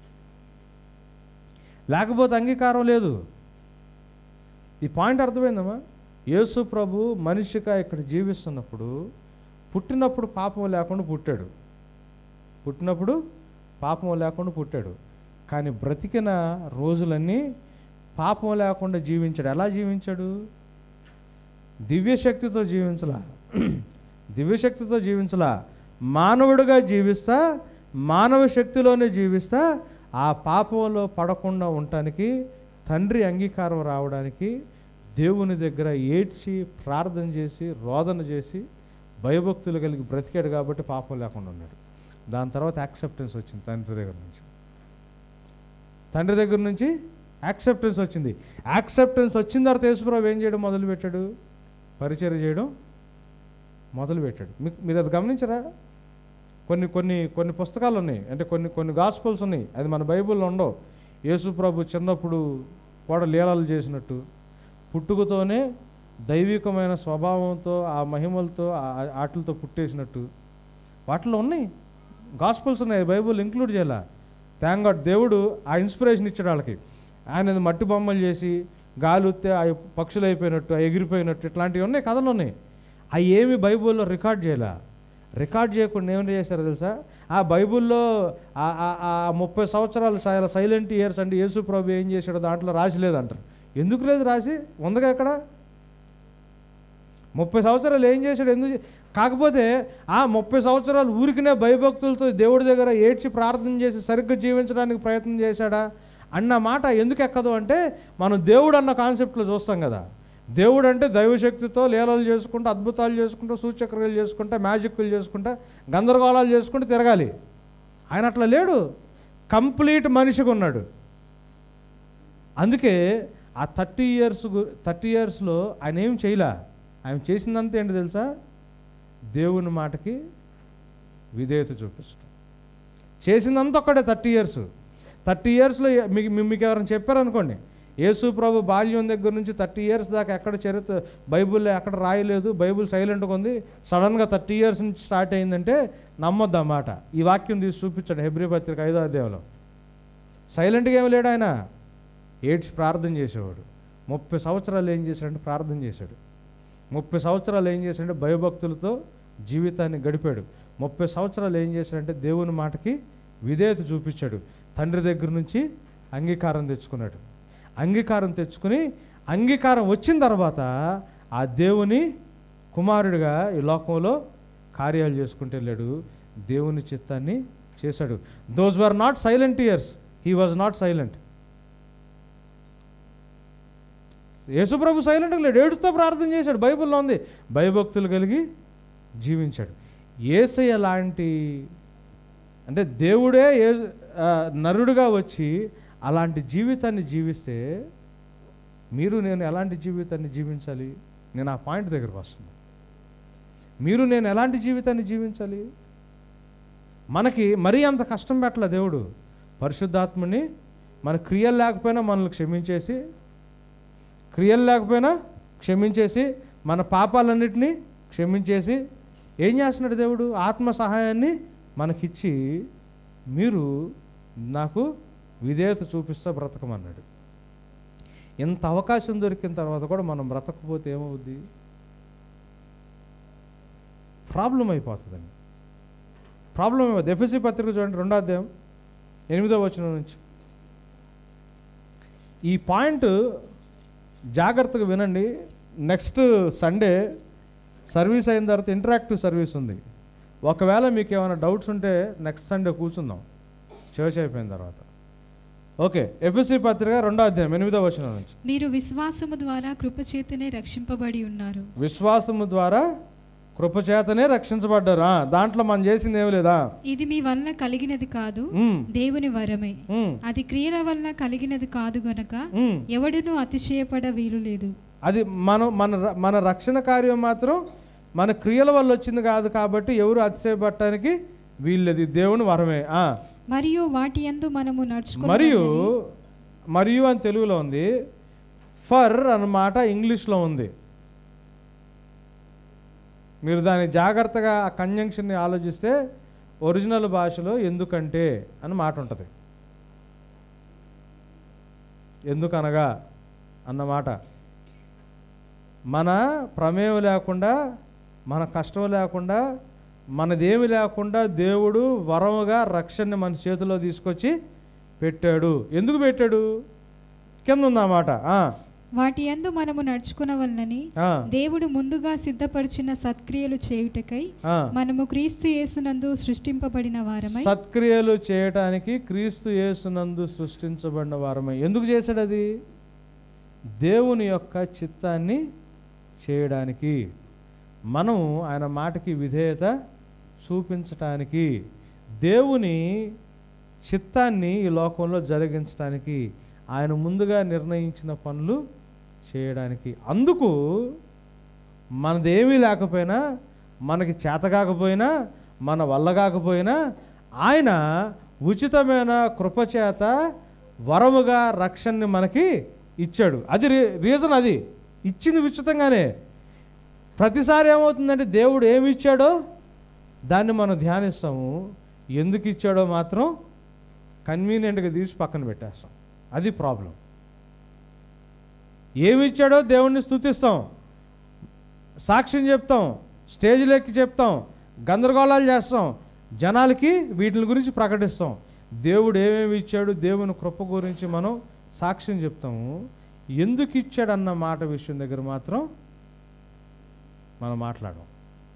Speaker 1: లేకపోతే అంగీకారం లేదు ఈ పాయింట్ అర్థమైందమ్మా యేసు ప్రభు మనిషిగా ఇక్కడ జీవిస్తున్నప్పుడు పుట్టినప్పుడు పాపం లేకుండా పుట్టాడు పుట్టినప్పుడు పాపం లేకుండా పుట్టాడు కానీ బ్రతికిన రోజులన్నీ పాపం లేకుండా జీవించాడు ఎలా జీవించాడు దివ్యశక్తితో జీవించలా దివ్యశక్తితో జీవించలా మానవుడిగా జీవిస్తా మానవ శక్తిలోనే జీవిస్తా ఆ పాపంలో పడకుండా ఉండటానికి తండ్రి అంగీకారం రావడానికి దేవుని దగ్గర ఏడ్చి ప్రార్థన చేసి రోదన చేసి భయభక్తులు కలిగి బ్రతికాడు కాబట్టి పాపం లేకుండా ఉన్నాడు దాని తర్వాత యాక్సెప్టెన్స్ వచ్చింది తండ్రి దగ్గర నుంచి తండ్రి దగ్గర నుంచి యాక్సెప్టెన్స్ వచ్చింది యాక్సెప్టెన్స్ వచ్చిన తర్వాత యేసుప్రభు ఏం చేయడం మొదలుపెట్టాడు పరిచయం చేయడం మొదలుపెట్టాడు మీకు మీరు అది గమనించరా కొన్ని కొన్ని కొన్ని పుస్తకాలు ఉన్నాయి అంటే కొన్ని కొన్ని గాస్పల్స్ ఉన్నాయి అది మన బైబిల్లో ఉండవు యేసు ప్రభు చిన్నప్పుడు కూడా లీలలు చేసినట్టు పుట్టుకతోనే దైవికమైన స్వభావంతో ఆ మహిమలతో ఆ- వాటితో పుట్టేసినట్టు వాటిలో ఉన్నాయి గాస్పల్స్ ఉన్నాయి బైబుల్ ఇంక్లూడ్ చేయాల థ్యాంక్ గాడ్ దేవుడు ఆ ఇన్స్పిరేషన్ ఇచ్చాడు వాళ్ళకి ఆయన మట్టి బొమ్మలు చేసి గాలి వస్తే ఆ పక్షులు అయిపోయినట్టు ఆ ఎగిరిపోయినట్టు ఇట్లాంటివి ఉన్నాయి కథలు ఉన్నాయి అవి ఏమి బైబుల్లో రికార్డ్ చేయాల రికార్డ్ చేయకుండా ఏమైనా చేశారో తెలుసా ఆ బైబుల్లో ఆ- ఆ- ఆ ముప్పై సంవత్సరాలు చాలా సైలెంట్ ఇయర్స్ అంటే యేసు ప్రభు ఏం చేశాడో దాంట్లో రాసి లేదంటారు ఎందుకు లేదు రాసి ఉందగా ఎక్కడ ముప్పై సంవత్సరాలు ఏం చేశాడు ఎందుకు చే- కాకపోతే ఆ ముప్పై సంవత్సరాలు ఊరికినే భయభక్తులతో దేవుడి దగ్గర ఏడ్చి ప్రార్థన చేసి సరిగ్గా జీవించడానికి ప్రయత్నం చేశాడా అన్న మాట ఎందుకు ఎక్కదు అంటే మనం దేవుడు అన్న కాన్సెప్ట్లో చూస్తాం కదా దేవుడు అంటే దైవశక్తితో లీలలు చేసుకుంటూ అద్భుతాలు చేసుకుంటూ సూచక్రియలు చేసుకుంటా మ్యాజిక్లు చేసుకుంటా గందరగోళాలు చేసుకుంటూ తిరగాలి ఆయన అట్లా లేడు కంప్లీట్ మనిషిగా ఉన్నాడు అందుకే ఆ థర్టీ ఇయర్స్ థర్టీ ఇయర్స్లో ఆయన ఏం చేయలే ఆయన చేసిందంతా ఏంటి తెలుసా దేవుని మాటకి విధేయత చూపించడం చేసిందంతా ఒక్కడే థర్టీ ఇయర్స్ థర్టీ ఇయర్స్లో మీకు మీ- మీకు ఎవరైనా చెప్పారనుకోండి యేసు ప్రభు బాల్యం దగ్గర నుంచి థర్టీ ఇయర్స్ దాకా ఎక్కడ చరిత్ర బైబిల్లో ఎక్కడ రాయలేదు బైబిల్ సైలెంట్గా ఉంది సడన్గా థర్టీ ఇయర్స్ నుంచి స్టార్ట్ అయిందంటే నమ్మొద్దు ఆ మాట ఈ వాక్యం తీసి చూపించాడు హెబ్రి పత్రిక ఐదో అధ్యాయంలో సైలెంట్గా ఏమి లేడు ఆయన ఏడ్చి ప్రార్థన చేసేవాడు ముప్పై సంవత్సరాలు ఏం చేశాడంటే ప్రార్థన చేశాడు ముప్పై సంవత్సరాలు ఏం చేశాడంటే భయభక్తులతో జీవితాన్ని గడిపాడు ముప్పై సంవత్సరాలు ఏం చేశాడంటే దేవుని మాటకి విధేయత చూపించాడు తండ్రి దగ్గర నుంచి అంగీకారం తెచ్చుకున్నాడు అంగీకారం తెచ్చుకుని అంగీకారం వచ్చిన తర్వాత ఆ దేవుని కుమారుడిగా ఈ లోకంలో కార్యాలు చేసుకుంటూ వెళ్ళాడు దేవుని చిత్తాన్ని చేశాడు those were not silent years he was not silent Yesu Prabhu సైలెంట్గా లేడు ఏడుస్తూ ప్రార్థన చేశాడు బైబిల్లో ఉంది భయభక్తులు కలిగి జీవించాడు ఏసయ్య లాంటి అంటే దేవుడే ఏ ఆ, నరుడుగా వచ్చి అలాంటి జీవితాన్ని జీవిస్తే మీరు నేను ఎలాంటి జీవితాన్ని జీవించాలి నేను ఆ పాయింట్ దగ్గరకు వస్తున్నాను మీరు నేను ఎలాంటి జీవితాన్ని జీవించాలి మనకి మరీ అంత కష్టం పెట్టలే దేవుడు పరిశుద్ధాత్మని మన క్రియలు లేకపోయినా మనల్ని క్షమించేసి క్రియలు లేకపోయినా క్షమించేసి మన పాపాలన్నిటినీ క్షమించేసి ఏం చేస్తున్నాడు దేవుడు ఆత్మ సహాయాన్ని మనకిచ్చి మీరు నాకు విధేయత చూపిస్తా బ్రతకమన్నాడు ఇంత అవకాశం దొరికిన తర్వాత కూడా మనం బ్రతకపోతే ఏమవుద్ది ప్రాబ్లం అయిపోతుందండి ప్రాబ్లం అయిపోతుంది ఎఫ్ఎస్సి పత్రిక చూడండి రెండో అధ్యాయం ఎనిమిదో వచనం నుంచి ఈ పాయింట్ జాగ్రత్తగా వినండి నెక్స్ట్ సండే సర్వీస్ అయిన తర్వాత ఇంటరాక్టివ్ సర్వీస్ ఉంది ఒకవేళ మీకు ఏమైనా డౌట్స్ ఉంటే నెక్స్ట్ సండే కూర్చుందాం చర్చ్ అయిపోయిన తర్వాత ఓకే ఎఫ్ఎస్సి పత్రిక రెండో అధ్యాయం ఎనిమిదో వచనం నుంచి
Speaker 2: మీరు విశ్వాసము ద్వారా కృపచేతనే రక్షింపబడి ఉన్నారు
Speaker 1: విశ్వాసము ద్వారా కృపచేతనే రక్షించబడ్డారు ఆ, దాంట్లో మనం చేసింది ఏమి లేదా
Speaker 2: ఇది మీ వలన కలిగినది కాదు
Speaker 1: ఉమ్,
Speaker 2: దేవుని వరమే
Speaker 1: ఉమ్,
Speaker 2: అది క్రియల వలన కలిగినది కాదు గనక
Speaker 1: ఉమ్.
Speaker 2: ఎవడునూ అతిశయపడ వీలు లేదు
Speaker 1: అది మనం మన ర- మన రక్షణ కార్యం మాత్రం మన క్రియల వల్ల వచ్చింది కాదు కాబట్టి ఎవరు అతిశయపడటానికి వీల్లేదు ఇది దేవుని వరమే ఆ.
Speaker 2: మరియు వాటి యందు మనము నడుచుకుని
Speaker 1: మరియు మరియు అని తెలుగులో ఉంది ఫర్ అన్నమాట ఇంగ్లీష్లో ఉంది మీరు దాన్ని జాగ్రత్తగా ఆ కంజంక్షన్ని ఆలోచిస్తే ఒరిజినల్ భాషలో ఎందుకంటే అని మాట ఉంటుంది ఎందుకనగా అన్నమాట మన ప్రమేయం లేకుండా మన కష్టం లేకుండా మనదేమి లేకుండా దేవుడు వరముగా రక్షణని మన చేతిలో తీసుకొచ్చి పెట్టాడు ఎందుకు పెట్టాడు కింద ఉందన్నమాట ఆ,
Speaker 2: వాటి యందు మనము నడుచుకునవలనని
Speaker 1: ఆ,
Speaker 2: దేవుడు ముందుగా సిద్ధపరిచిన సత్క్రియలు చేయుటకై
Speaker 1: ఆ.
Speaker 2: మనము క్రీస్తు యేసునందు సృష్టింపబడిన వారమై
Speaker 1: సత్క్రియలు చేయటానికి క్రీస్తు యేసునందు సృష్టించబడిన వారమై ఎందుకు చేశాడు అది దేవుని యొక్క చిత్తాన్ని చేయడానికి మనం ఆయన మాటకి విధేయత చూపించటానికి దేవుని చిత్తాన్ని ఈ లోకంలో జరిగించడానికి ఆయన ముందుగా నిర్ణయించిన పనులు చేయడానికి అందుకు మనదేమీ లేకపోయినా మనకి చేత కాకపోయినా మన వల్ల కాకపోయినా ఆయన ఉచితమైన కృపచేత వరముగా రక్షణని మనకి ఇచ్చాడు అది రీ రీజన్ అది ఇచ్చింది ఉచితంగానే ప్రతిసారి ఏమవుతుందంటే దేవుడు ఏమి ఇచ్చాడో దాన్ని మనం ధ్యానిస్తాము ఎందుకు ఇచ్చాడో మాత్రం కన్వీనియంట్గా తీసి పక్కన పెట్టేస్తాం అది ప్రాబ్లం ఏమి ఇచ్చాడో దేవుణ్ణి స్తుతిస్తాం సాక్ష్యం చెప్తాం స్టేజ్లోకి చెప్తాం గందరగోళాలు చేస్తాం జనాలకి వీటి గురించి ప్రకటిస్తాం దేవుడు ఏమేమి ఇచ్చాడు దేవుని కృప గురించి మనం సాక్ష్యం చెప్తాము ఎందుకు ఇచ్చాడన్న మాట విషయం దగ్గర మాత్రం మనం మాట్లాడం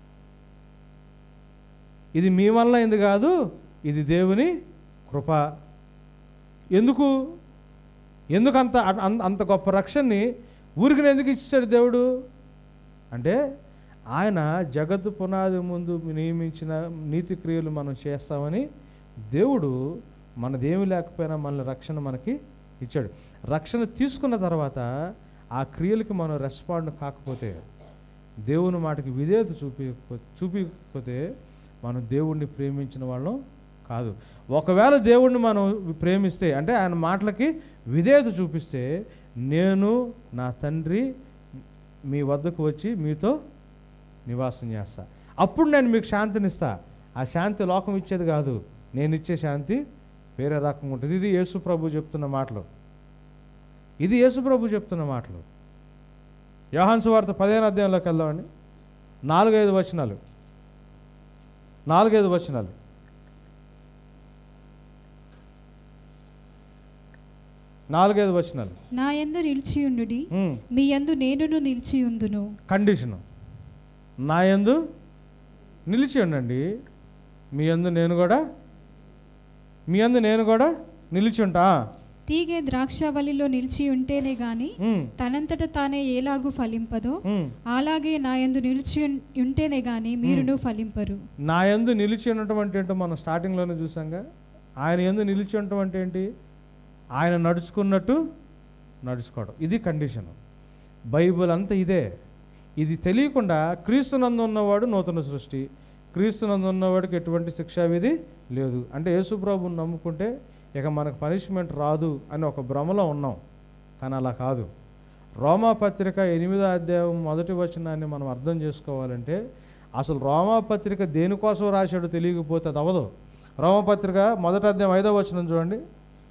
Speaker 1: ఇది మీ వల్ల ఎందుకు కాదు ఇది దేవుని కృప ఎందుకు ఎందుకు అంత అంత- అంత గొప్ప రక్షణని ఊరికి ఎందుకు ఇచ్చాడు దేవుడు అంటే ఆయన జగత్తు పునాది ముందు నియమించిన నీతి క్రియలు మనం చేస్తామని దేవుడు మనదేమి లేకపోయినా మన రక్షణ మనకి ఇచ్చాడు రక్షణ తీసుకున్న తర్వాత ఆ క్రియలకి మనం రెస్పాండ్ కాకపోతే దేవుని మాటకి విధేయత చూపించకపోతే చూపించకపోతే మనం దేవుణ్ణి ప్రేమించిన వాళ్ళం కాదు ఒకవేళ దేవుణ్ణి మనం ప్రేమిస్తే అంటే ఆయన మాటలకి విధేయత చూపిస్తే నేను నా తండ్రి మీ వద్దకు వచ్చి మీతో నివాసం చేస్తా అప్పుడు నేను మీకు శాంతినిస్తా ఆ శాంతి లోకం ఇచ్చేది కాదు నేను ఇచ్చే శాంతి వేరే రకంగా ఉంటుంది ఇది యేసు ప్రభు చెప్తున్న మాటలు ఇది యేసు ప్రభు చెప్తున్న మాటలు యోహాన్సు వార్త పదిహేను అధ్యాయంలోకి వెళ్దామండి నాలుగైదు వచనాలు నాలుగైదు వచనాలు నాలుగైదు వచనాలు
Speaker 2: నా యందు నిలిచియుండుడి
Speaker 1: ఉమ్.
Speaker 2: మీ యందు నేనును నిలిచియుందును
Speaker 1: కండిషను నా యందు నిలిచి ఉండండి మీ యందు నేను కూడా మీ యందు నేను కూడా నిలిచి ఉంటా
Speaker 2: తీగె ద్రాక్షవల్లిలో నిలిచి ఉంటేనే గాని
Speaker 1: ఉమ్,
Speaker 2: తనంతట తానే ఏలాగు ఫలింపదో
Speaker 1: ఉమ్.
Speaker 2: అలాగే నా యందు నిలిచి ఉన్- ఉంటేనే గాని మీరును ఫలింపరు
Speaker 1: నా యందు నిలిచి ఉండటం అంటే ఏంటో మనం స్టార్టింగ్లోనే చూసాంగా ఆయన యందు నిలిచి ఉండటం అంటే ఏంటి ఆయన నడుచుకున్నట్టు నడుచుకోవడం ఇది కండిషన్ బైబిల్ అంతా ఇదే ఇది తెలియకుండా క్రీస్తునందు ఉన్నవాడు నూతన సృష్టి క్రీస్తునందు ఉన్నవాడికి ఎటువంటి శిక్షా విధి లేదు అంటే యేసుప్రభుని నమ్ముకుంటే ఇక మనకు పనిష్మెంట్ రాదు అని ఒక భ్రమలో ఉన్నాం కానీ అలా కాదు రోమా పత్రిక ఎనిమిదో అధ్యాయం మొదటి వచనాన్ని మనం అర్థం చేసుకోవాలంటే అసలు రోమా పత్రిక దేనికోసం రాశాడో తెలియకపోతే అది అవ్వదు రోమపత్రిక మొదటి అధ్యాయం ఐదో వచనం చూడండి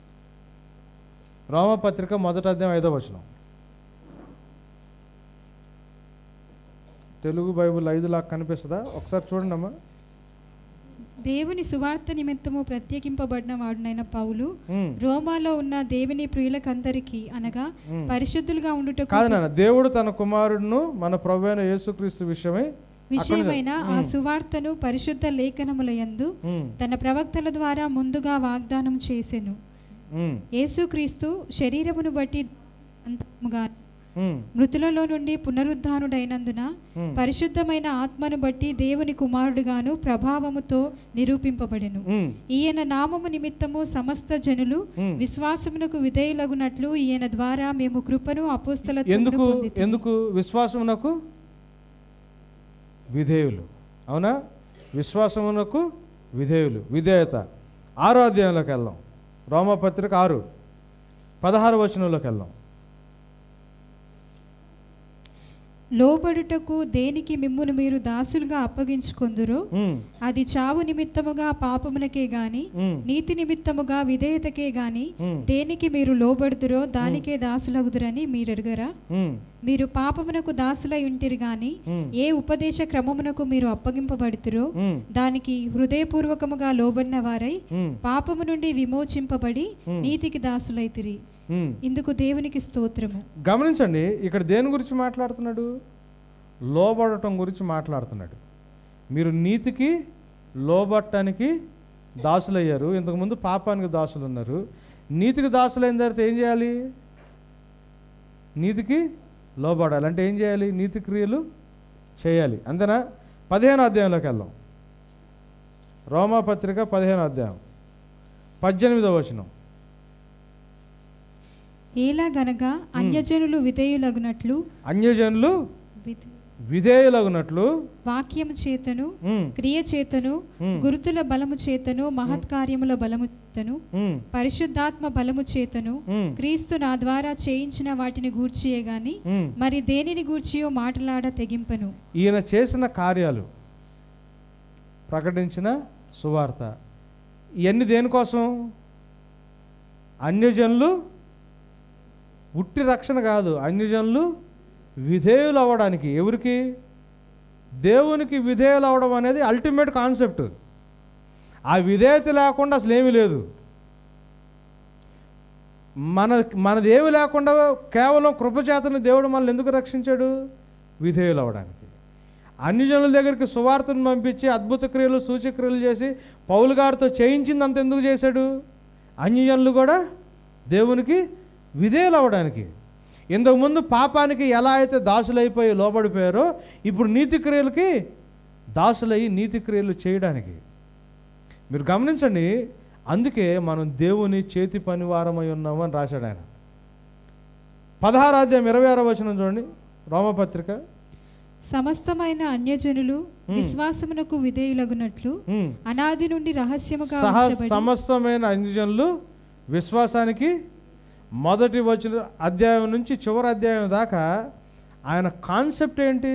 Speaker 1: రోమపత్రిక మొదటి అధ్యాయం ఐదో వచనం తెలుగు బైబిల్ ఐదు లాగా కనిపిస్తుందా ఒకసారి చూడండి అమ్మా
Speaker 2: దేవుని సువార్త నిమిత్తము ప్రత్యేకింపబడిన వాడునైన పౌలు
Speaker 1: ఉమ్,
Speaker 2: రోమాలో ఉన్న దేవుని ప్రియులకందరికీ అనగా
Speaker 1: ఉమ్.
Speaker 2: పరిశుద్ధులుగా ఉండుటకు
Speaker 1: కాదు నాన్న దేవుడు తన కుమారుడును మన ప్రభు అయిన యేసుక్రీస్తు విషయమై
Speaker 2: విషయమైన ఆ
Speaker 1: ఉమ్.
Speaker 2: సువార్తను పరిశుద్ధ లేఖనముల యందు
Speaker 1: ఉమ్,
Speaker 2: తన ప్రవక్తల ద్వారా ముందుగా వాగ్దానం చేసెను
Speaker 1: ఉమ్,
Speaker 2: యేసుక్రీస్తు శరీరమును బట్టి అంతముగా
Speaker 1: ఉమ్,
Speaker 2: మృతులలో నుండి పునరుద్ధానుడైనందున
Speaker 1: ఉమ్,
Speaker 2: పరిశుద్ధమైన ఆత్మను బట్టి దేవుని కుమారుడుగాను ప్రభావముతో నిరూపింపబడెను
Speaker 1: ఉమ్,
Speaker 2: ఈయన నామము నిమిత్తము సమస్త జనులు
Speaker 1: ఉమ్.
Speaker 2: విశ్వాసమునకు విధేయులగునట్లు ఈయన ద్వారా మేము కృపను అపోస్తలత్వమును
Speaker 1: ఎందుకు
Speaker 2: పొందితిమి.
Speaker 1: ఎందుకు విశ్వాసమునకు విధేయులు అవునా విశ్వాసమునకు విధేయులు విధేయత ఆరో అధ్యాయంలోకి వెళ్దాం రోమపత్రిక ఆరు పదహారు వచనంలోకి వెళ్దాం
Speaker 2: లోబడుటకు దేనికి మిమ్మును మీరు దాసులుగా అప్పగించుకొందురో
Speaker 1: ఉమ్,
Speaker 2: అది చావు నిమిత్తముగా పాపమునకే గాని
Speaker 1: ఉమ్,
Speaker 2: నీతి నిమిత్తముగా విధేయతకే గాని
Speaker 1: ఉమ్,
Speaker 2: దేనికి మీరు లోబడుదురో దానికే దాసులగుదురని మీరు ఎరుగరా
Speaker 1: ఉమ్,
Speaker 2: మీరు పాపమునకు దాసులై ఉంటిరి గాని
Speaker 1: ఉమ్,
Speaker 2: ఏ ఉపదేశ క్రమమునకు మీరు అప్పగింపబడుతురో
Speaker 1: ఉమ్,
Speaker 2: దానికి హృదయపూర్వకముగా లోబడిన వారై
Speaker 1: ఉమ్,
Speaker 2: పాపము నుండి విమోచింపబడి
Speaker 1: Hmm.
Speaker 2: నీతికి దాసులైతిరి
Speaker 1: ఉమ్.
Speaker 2: ఇందుకు దేవునికి స్తోత్రము
Speaker 1: గమనించండి ఇక్కడ దేని గురించి మాట్లాడుతున్నాడు లోబడటం గురించి మాట్లాడుతున్నాడు మీరు నీతికి లోబట్టడానికి దాసులయ్యారు ఇంతకుముందు పాపానికి దాసులు ఉన్నారు నీతికి దాసులైన తర్వాత ఏం చేయాలి నీతికి లోబడాలి అంటే ఏం చేయాలి నీతి క్రియలు చేయాలి అంతేనా పదిహేను అధ్యాయంలోకి వెళ్దాం రోమాపత్రిక పదిహేను అధ్యాయం పద్దెనిమిదవ వచనం
Speaker 2: ఏలాగనగా అన్యజనులు విధేయులగునట్లు
Speaker 1: అన్యజనులు
Speaker 2: విధ-
Speaker 1: విధేయులగునట్లు
Speaker 2: వాక్యము చేతను
Speaker 1: ఉమ్,
Speaker 2: క్రియ చేతను
Speaker 1: ఉమ్,
Speaker 2: గురుతుల బలము చేతను మహత్కార్యముల బలము చేతను
Speaker 1: ఉమ్,
Speaker 2: పరిశుద్ధాత్మ బలము చేతను
Speaker 1: ఉమ్,
Speaker 2: క్రీస్తు నా ద్వారా చేయించిన వాటిని గూర్చియే గాని
Speaker 1: ఉమ్.
Speaker 2: మరి దేనిని గూర్చియో మాటలాడ తెగింపను
Speaker 1: ఈయన చేసిన కార్యాలు ప్రకటించిన సువార్త ఇవన్నీ దేనికోసం అన్యజనులు ఉట్టి రక్షణ కాదు అన్యజనులు విధేయులు అవ్వడానికి ఎవరికి దేవునికి విధేయులు అవ్వడం అనేది అల్టిమేట్ కాన్సెప్ట్ ఆ విధేయత లేకుండా అసలు ఏమీ లేదు మన మనది ఏమి లేకుండా కేవలం కృపచేతను దేవుడు మనల్ని ఎందుకు రక్షించాడు విధేయులు అవ్వడానికి అన్ని జనుల దగ్గరికి సువార్తను పంపించి అద్భుత క్రియలు సూచక్రియలు చేసి పౌలు గారితో చేయించిందంత ఎందుకు చేశాడు అన్ని జనులు కూడా దేవునికి విధేయులు అవ్వడానికి ఇంతకుముందు పాపానికి ఎలా అయితే దాసులైపోయి లోబడిపోయారో ఇప్పుడు నీతి క్రియలకి దాసులయ్యి నీతి క్రియలు చేయడానికి మీరు గమనించండి అందుకే మనం దేవుని చేతి పనివారమై ఉన్నాము అని రాశాడు ఆయన పదహారు అధ్యాయం ఇరవై ఆరో వచనం చూడండి రోమపత్రిక
Speaker 2: సమస్తమైన అన్యజనులు
Speaker 1: Hmm.
Speaker 2: విశ్వాసమునకు విధేయులగునట్లు
Speaker 1: ఉమ్.
Speaker 2: అనాది నుండి రహస్యముగా
Speaker 1: సహ
Speaker 2: ఉంచబడి
Speaker 1: సమస్తమైన అంజనులు విశ్వాసానికి మొదటి వచ్చిన అధ్యాయం నుంచి చివరి అధ్యాయం దాకా ఆయన కాన్సెప్ట్ ఏంటి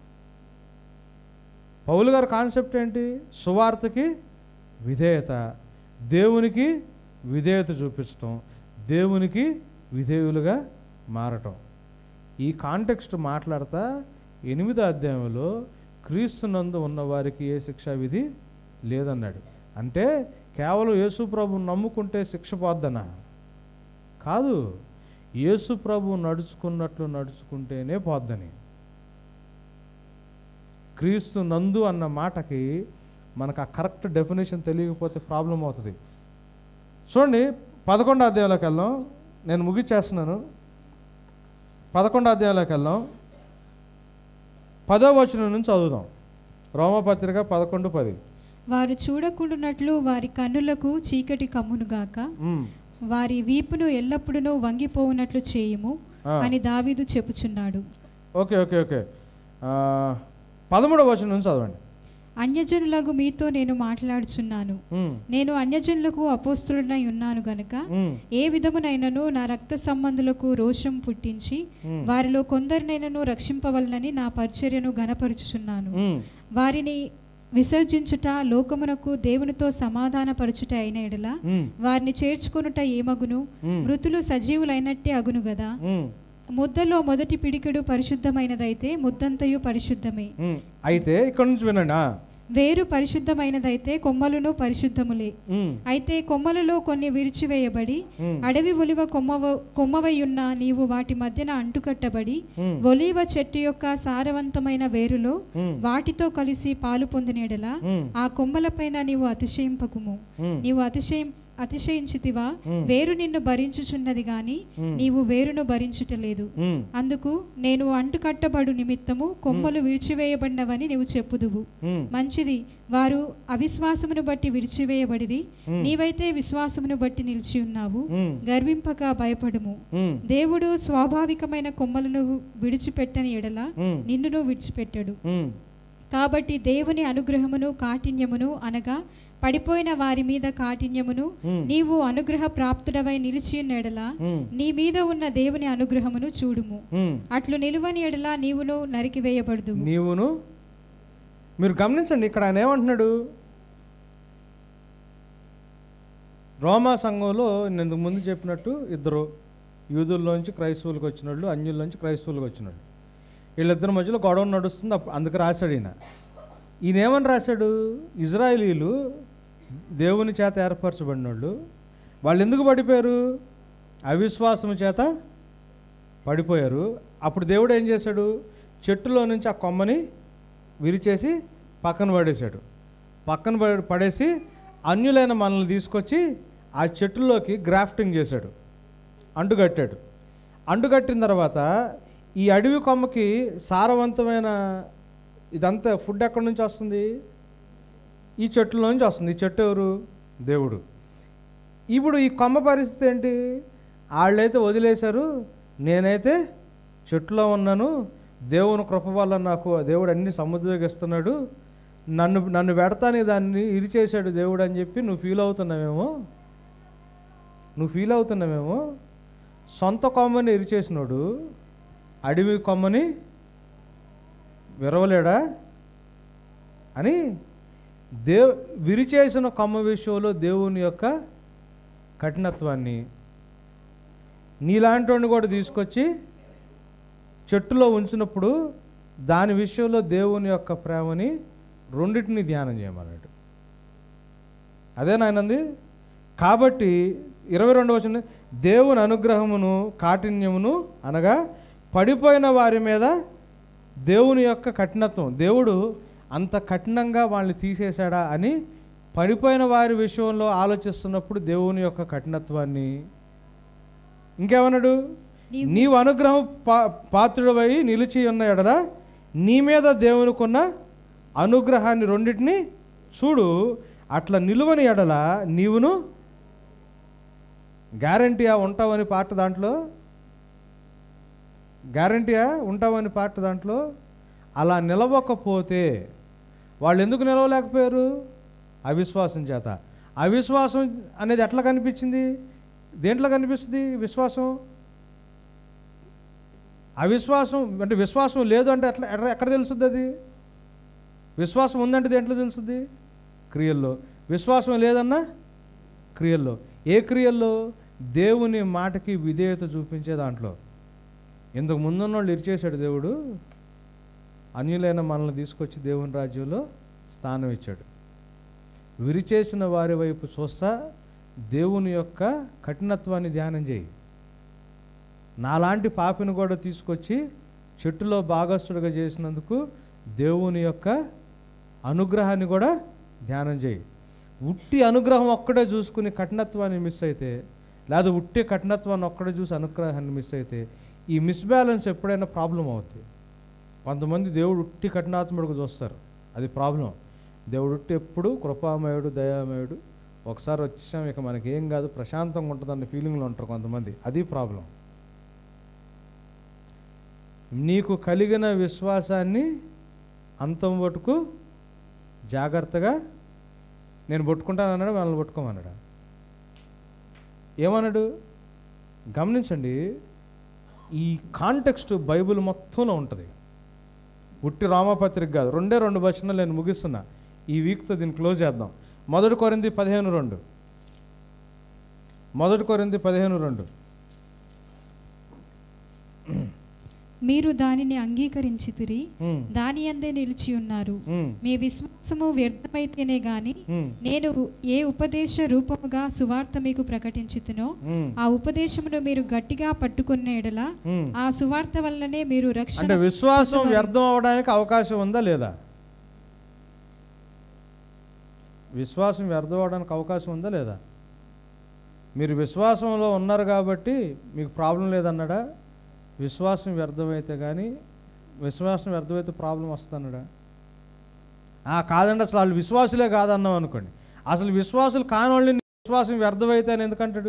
Speaker 1: పౌలు గారి కాన్సెప్ట్ ఏంటి సువార్తకి విధేయత దేవునికి విధేయత చూపించటం దేవునికి విధేయులుగా మారటం ఈ కాంటెక్స్ట్ మాట్లాడతా ఎనిమిదో అధ్యాయంలో క్రీస్తునందు ఉన్న వారికి ఏ శిక్షా విధి లేదన్నాడు అంటే కేవలం యేసు ప్రభు నమ్ముకుంటే శిక్ష పోద్దనా కాదు యేసు ప్రభు నడుచుకున్నట్లు నడుచుకుంటేనే పోద్దని క్రీస్తు నందు అన్న మాటకి మనకు ఆ కరెక్ట్ డెఫినేషన్ తెలియకపోతే ప్రాబ్లం అవుతుంది చూడండి పదకొండో అధ్యాయంలోకి వెళ్దాం నేను ముగిచ్చేస్తున్నాను పదకొండో అధ్యాయంలోకి వెళ్దాం పదో వచనం నుంచి చదువుదాం రోమపత్రిక పదకొండు పది
Speaker 2: వారు చూడకుండునట్లు వారి కన్నులకు చీకటి కమ్మునుగాక
Speaker 1: ఉమ్,
Speaker 2: వారి వీపును ఎల్లప్పుడూ వంగిపోవునట్లు చేయుము
Speaker 1: ఆ.
Speaker 2: అని దావీదు చెప్పుచున్నాడు
Speaker 1: ఓకే ఓకే ఓకే ఆ, పదమూడవ వచనం నుంచి చదవండి
Speaker 2: అన్యజనులకు మీతో నేను మాట్లాడుచున్నాను
Speaker 1: ఉమ్,
Speaker 2: నేను అన్యజనులకు అపోస్తులునై ఉన్నాను గనుక
Speaker 1: ఉమ్,
Speaker 2: ఏ విధమునైనను నా రక్త సంబంధులకు రోషం పుట్టించి
Speaker 1: ఉమ్,
Speaker 2: వారిలో కొందరినైనను రక్షింపవలనని నా పరిచర్యను ఘనపరుచుచున్నాను
Speaker 1: ఉమ్,
Speaker 2: వారిని విసర్జించుట లోకమునకు దేవునితో సమాధానపరచుట అయిన ఎడల
Speaker 1: ఉమ్,
Speaker 2: వారిని చేర్చుకొనుట ఏమగును
Speaker 1: ఉమ్,
Speaker 2: మృతులు సజీవులైనట్టే అగును గదా
Speaker 1: ఉమ్,
Speaker 2: ముద్దలో మొదటి పిడికెడు పరిశుద్ధమైనదైతే ముద్దంతయు పరిశుద్ధమే
Speaker 1: ఉమ్. అయితే ఇక్కడ నుంచి వినండి ఆ.
Speaker 2: వేరు పరిశుద్ధమైనదైతే కొమ్మలును పరిశుద్ధములే
Speaker 1: ఉమ్,
Speaker 2: అయితే కొమ్మలలో కొన్ని విడిచివేయబడి
Speaker 1: ఉమ్,
Speaker 2: అడవి ఒలివ కొమ్మవ కొమ్మవయ్యున్న నీవు వాటి మధ్యన అంటుకట్టబడి
Speaker 1: ఉమ్,
Speaker 2: ఒలివ చెట్టు యొక్క సారవంతమైన వేరులో
Speaker 1: ఉమ్,
Speaker 2: వాటితో కలిసి పాలు పొందినేడలా
Speaker 1: ఉమ్,
Speaker 2: ఆ కొమ్మలపైన నీవు అతిశయింపకుము
Speaker 1: ఉమ్.
Speaker 2: నీవు అతిశయం అతిశయించితివా
Speaker 1: ఉమ్.
Speaker 2: వేరు నిన్ను భరించుచున్నది గాని
Speaker 1: ఉమ్.
Speaker 2: నీవు వేరును భరించుటలేదు
Speaker 1: ఉమ్,
Speaker 2: అందుకు నేను అంటుకట్టబడు నిమిత్తము కొమ్మలు విడిచివేయబడినవని నీవు చెప్పుదువు
Speaker 1: ఉమ్,
Speaker 2: మంచిది వారు అవిశ్వాసమును బట్టి విడిచివేయబడిరి
Speaker 1: ఉమ్.
Speaker 2: నీవైతే విశ్వాసమును బట్టి నిలిచి ఉన్నావు
Speaker 1: ఉమ్,
Speaker 2: గర్వింపక భయపడుము
Speaker 1: ఉమ్,
Speaker 2: దేవుడు స్వాభావికమైన కొమ్మలను విడిచిపెట్టని ఎడల
Speaker 1: ఉమ్,
Speaker 2: నిన్నును విడిచిపెట్టడు
Speaker 1: ఉమ్,
Speaker 2: కాబట్టి దేవుని అనుగ్రహమును కాఠిన్యమును అనగా పడిపోయిన వారి మీద కాఠిన్యమును
Speaker 1: ఉమ్,
Speaker 2: నీవు అనుగ్రహ ప్రాప్తుడవై నిలిచి ఉన్న ఎడల
Speaker 1: ఉమ్,
Speaker 2: నీ మీద ఉన్న దేవుని అనుగ్రహమును చూడుము
Speaker 1: ఉమ్.
Speaker 2: అట్లు నిలువని ఎడల నీవును నరికివేయబడదు
Speaker 1: నీవును మీరు గమనించండి ఇక్కడ ఆయన ఏమంటున్నాడు రోమా సంఘంలో నేను ఇంతకు ముందు చెప్పినట్టు ఇద్దరు యూదుల్లోంచి క్రైస్తవులకు వచ్చిన వాళ్ళు అన్యుల్లోంచి క్రైస్తవులకు వచ్చిన వాళ్ళు వీళ్ళిద్దరి మధ్యలో గొడవ నడుస్తుంది అప్పు- అందుకు రాశాడు ఈయన ఈయన ఏమని రాశాడు ఇజ్రాయేలీలు దేవుని చేత ఏర్పరచబడిన వాళ్ళు వాళ్ళు ఎందుకు పడిపోయారు అవిశ్వాసం చేత పడిపోయారు అప్పుడు దేవుడు ఏం చేశాడు చెట్టులో నుంచి ఆ కొమ్మని విరిచేసి పక్కన పడేశాడు పక్కన పడే- పడేసి అన్యులైన మనల్ని తీసుకొచ్చి ఆ చెట్టులోకి గ్రాఫ్టింగ్ చేశాడు అంటుకట్టాడు అంటుకట్టిన తర్వాత ఈ అడవి కొమ్మకి సారవంతమైన ఇదంతా ఫుడ్ ఎక్కడి నుంచి వస్తుంది ఈ చెట్టులో నుంచి వస్తుంది ఈ చెట్టు ఎవరు దేవుడు ఇప్పుడు ఈ కొమ్మ పరిస్థితి ఏంటి వాళ్ళైతే వదిలేశారు నేనైతే చెట్టులో ఉన్నాను దేవుని కృప వల్ల నాకు దేవుడు అన్ని సముద్రగిస్తున్నాడు నన్ను నన్ను పెడతాను దాన్ని ఇరిచేశాడు దేవుడు అని చెప్పి నువ్వు ఫీల్ అవుతున్నావేమో నువ్వు ఫీల్ అవుతున్నావేమో సొంత కొమ్మని ఇరిచేసినోడు అడవి కొమ్మని విరవలేడా అని దేవ్ విరిచేసిన కొమ్మ విషయంలో దేవుని యొక్క కఠినత్వాన్ని నీలాంటి కూడా తీసుకొచ్చి చెట్టులో ఉంచినప్పుడు దాని విషయంలో దేవుని యొక్క ప్రేమని రెండింటిని ధ్యానం చేయమన్నాడు అదే నాయనంది కాబట్టి ఇరవై రెండవ వచనం దేవుని అనుగ్రహమును కాఠిన్యమును అనగా పడిపోయిన వారి మీద దేవుని యొక్క కఠినత్వం దేవుడు అంత కఠినంగా వాళ్ళని తీసేశాడా అని పడిపోయిన వారి విషయంలో ఆలోచిస్తున్నప్పుడు దేవుని యొక్క కఠినత్వాన్ని ఇంకేమన్నాడు
Speaker 2: నీవు-
Speaker 1: నీవు అనుగ్రహం పా పాత్రుడవై నిలిచి ఉన్న ఎడల నీ మీద దేవునికున్న అనుగ్రహాన్ని రెండింటిని చూడు అట్లా నిలువని ఎడల నీవును గ్యారంటీయా ఉంటావని పాట దాంట్లో గ్యారంటీయా ఉంటావని పాట దాంట్లో అలా నిలవకపోతే వాళ్ళు ఎందుకు నిలవలేకపోయారు అవిశ్వాసం చేత అవిశ్వాసం అనేది ఎట్లా కనిపించింది దేంట్లో కనిపిస్తుంది విశ్వాసం అవిశ్వాసం అంటే విశ్వాసం లేదు అంటే ఎట్లా ఎట్లా- ఎక్కడ తెలుస్తుంది అది విశ్వాసం ఉందంటే దేంట్లో తెలుస్తుంది క్రియల్లో విశ్వాసం లేదన్నా క్రియల్లో ఏ క్రియల్లో దేవుని మాటకి విధేయత చూపించే దాంట్లో ఇంతకు ముందున్న వాళ్ళు ఇరిచేశాడు దేవుడు అన్యులైన మనల్ని తీసుకొచ్చి దేవుని రాజ్యంలో స్థానం ఇచ్చాడు విరిచేసిన వారి వైపు చూస్తా దేవుని యొక్క కఠినత్వాన్ని ధ్యానం చేయి నాలాంటి పాపిని కూడా తీసుకొచ్చి చెట్టులో భాగస్థుడిగా చేసినందుకు దేవుని యొక్క అనుగ్రహాన్ని కూడా ధ్యానం చేయి ఉట్టి అనుగ్రహం ఒక్కడే చూసుకుని కఠినత్వాన్ని మిస్ అయితే లేదా ఉట్టి కఠినత్వాన్ని ఒక్కడే చూసి అనుగ్రహాన్ని మిస్ అయితే ఈ మిస్బ్యాలెన్స్ ఎప్పుడైనా ప్రాబ్లం అవుతుంది కొంతమంది దేవుడు ఉట్టి కఠినాత్ముడికి చూస్తారు అది ప్రాబ్లం దేవుడు ఉట్టి ఎప్పుడు కృపామయుడు దయామయుడు ఒకసారి వచ్చాం ఇక మనకి ఏం కాదు ప్రశాంతంగా ఉంటుందన్న ఫీలింగ్లో ఉంటారు కొంతమంది అది ప్రాబ్లం నీకు కలిగిన విశ్వాసాన్ని అంతం పట్టుకు జాగ్రత్తగా నేను పట్టుకుంటానన్నాడు మనల్ని పట్టుకోమన్నాడు ఏమన్నాడు గమనించండి ఈ కాంటెక్స్ట్ బైబిల్ మొత్తంలో ఉంటుంది ఉట్టి రామపత్రిక కాదు రెండే రెండు వచనాలు నేను ముగిస్తున్నా ఈ వీక్తో దీన్ని క్లోజ్ చేద్దాం మొదటి కొరింది పదిహేను రెండు మొదటి కొరింది పదిహేను రెండు
Speaker 2: మీరు దానిని అంగీకరించితిరి
Speaker 1: ఉమ్,
Speaker 2: దాని అందే నిలిచి ఉన్నారు
Speaker 1: ఉమ్,
Speaker 2: మీ విశ్వాసము వ్యర్థమైతేనే గాని
Speaker 1: ఉమ్,
Speaker 2: నేను ఏ ఉపదేశ రూపముగా సువార్త మీకు ప్రకటించుతునో
Speaker 1: ఉమ్,
Speaker 2: ఆ ఉపదేశమును మీరు గట్టిగా పట్టుకున్న ఎడల
Speaker 1: ఉమ్.
Speaker 2: ఆ సువార్త వల్లనే మీరు
Speaker 1: అంటే
Speaker 2: రక్షణ
Speaker 1: విశ్వాసం
Speaker 2: పొందువారు.
Speaker 1: వ్యర్థం అవడానికి అవకాశం ఉందా లేదా విశ్వాసం వ్యర్థం అవడానికి అవకాశం ఉందా లేదా మీరు విశ్వాసంలో ఉన్నారు కాబట్టి మీకు ప్రాబ్లం లేదన్నాడా విశ్వాసం వ్యర్థమైతే కానీ విశ్వాసం వ్యర్థమైతే ప్రాబ్లం వస్తానడా ఆ, కాదండి అసలు వాళ్ళు విశ్వాసులే కాదన్నాం అనుకోండి అసలు విశ్వాసులు కానోళ్ళని నీ విశ్వాసం వ్యర్థమైతే అని ఎందుకంటాడు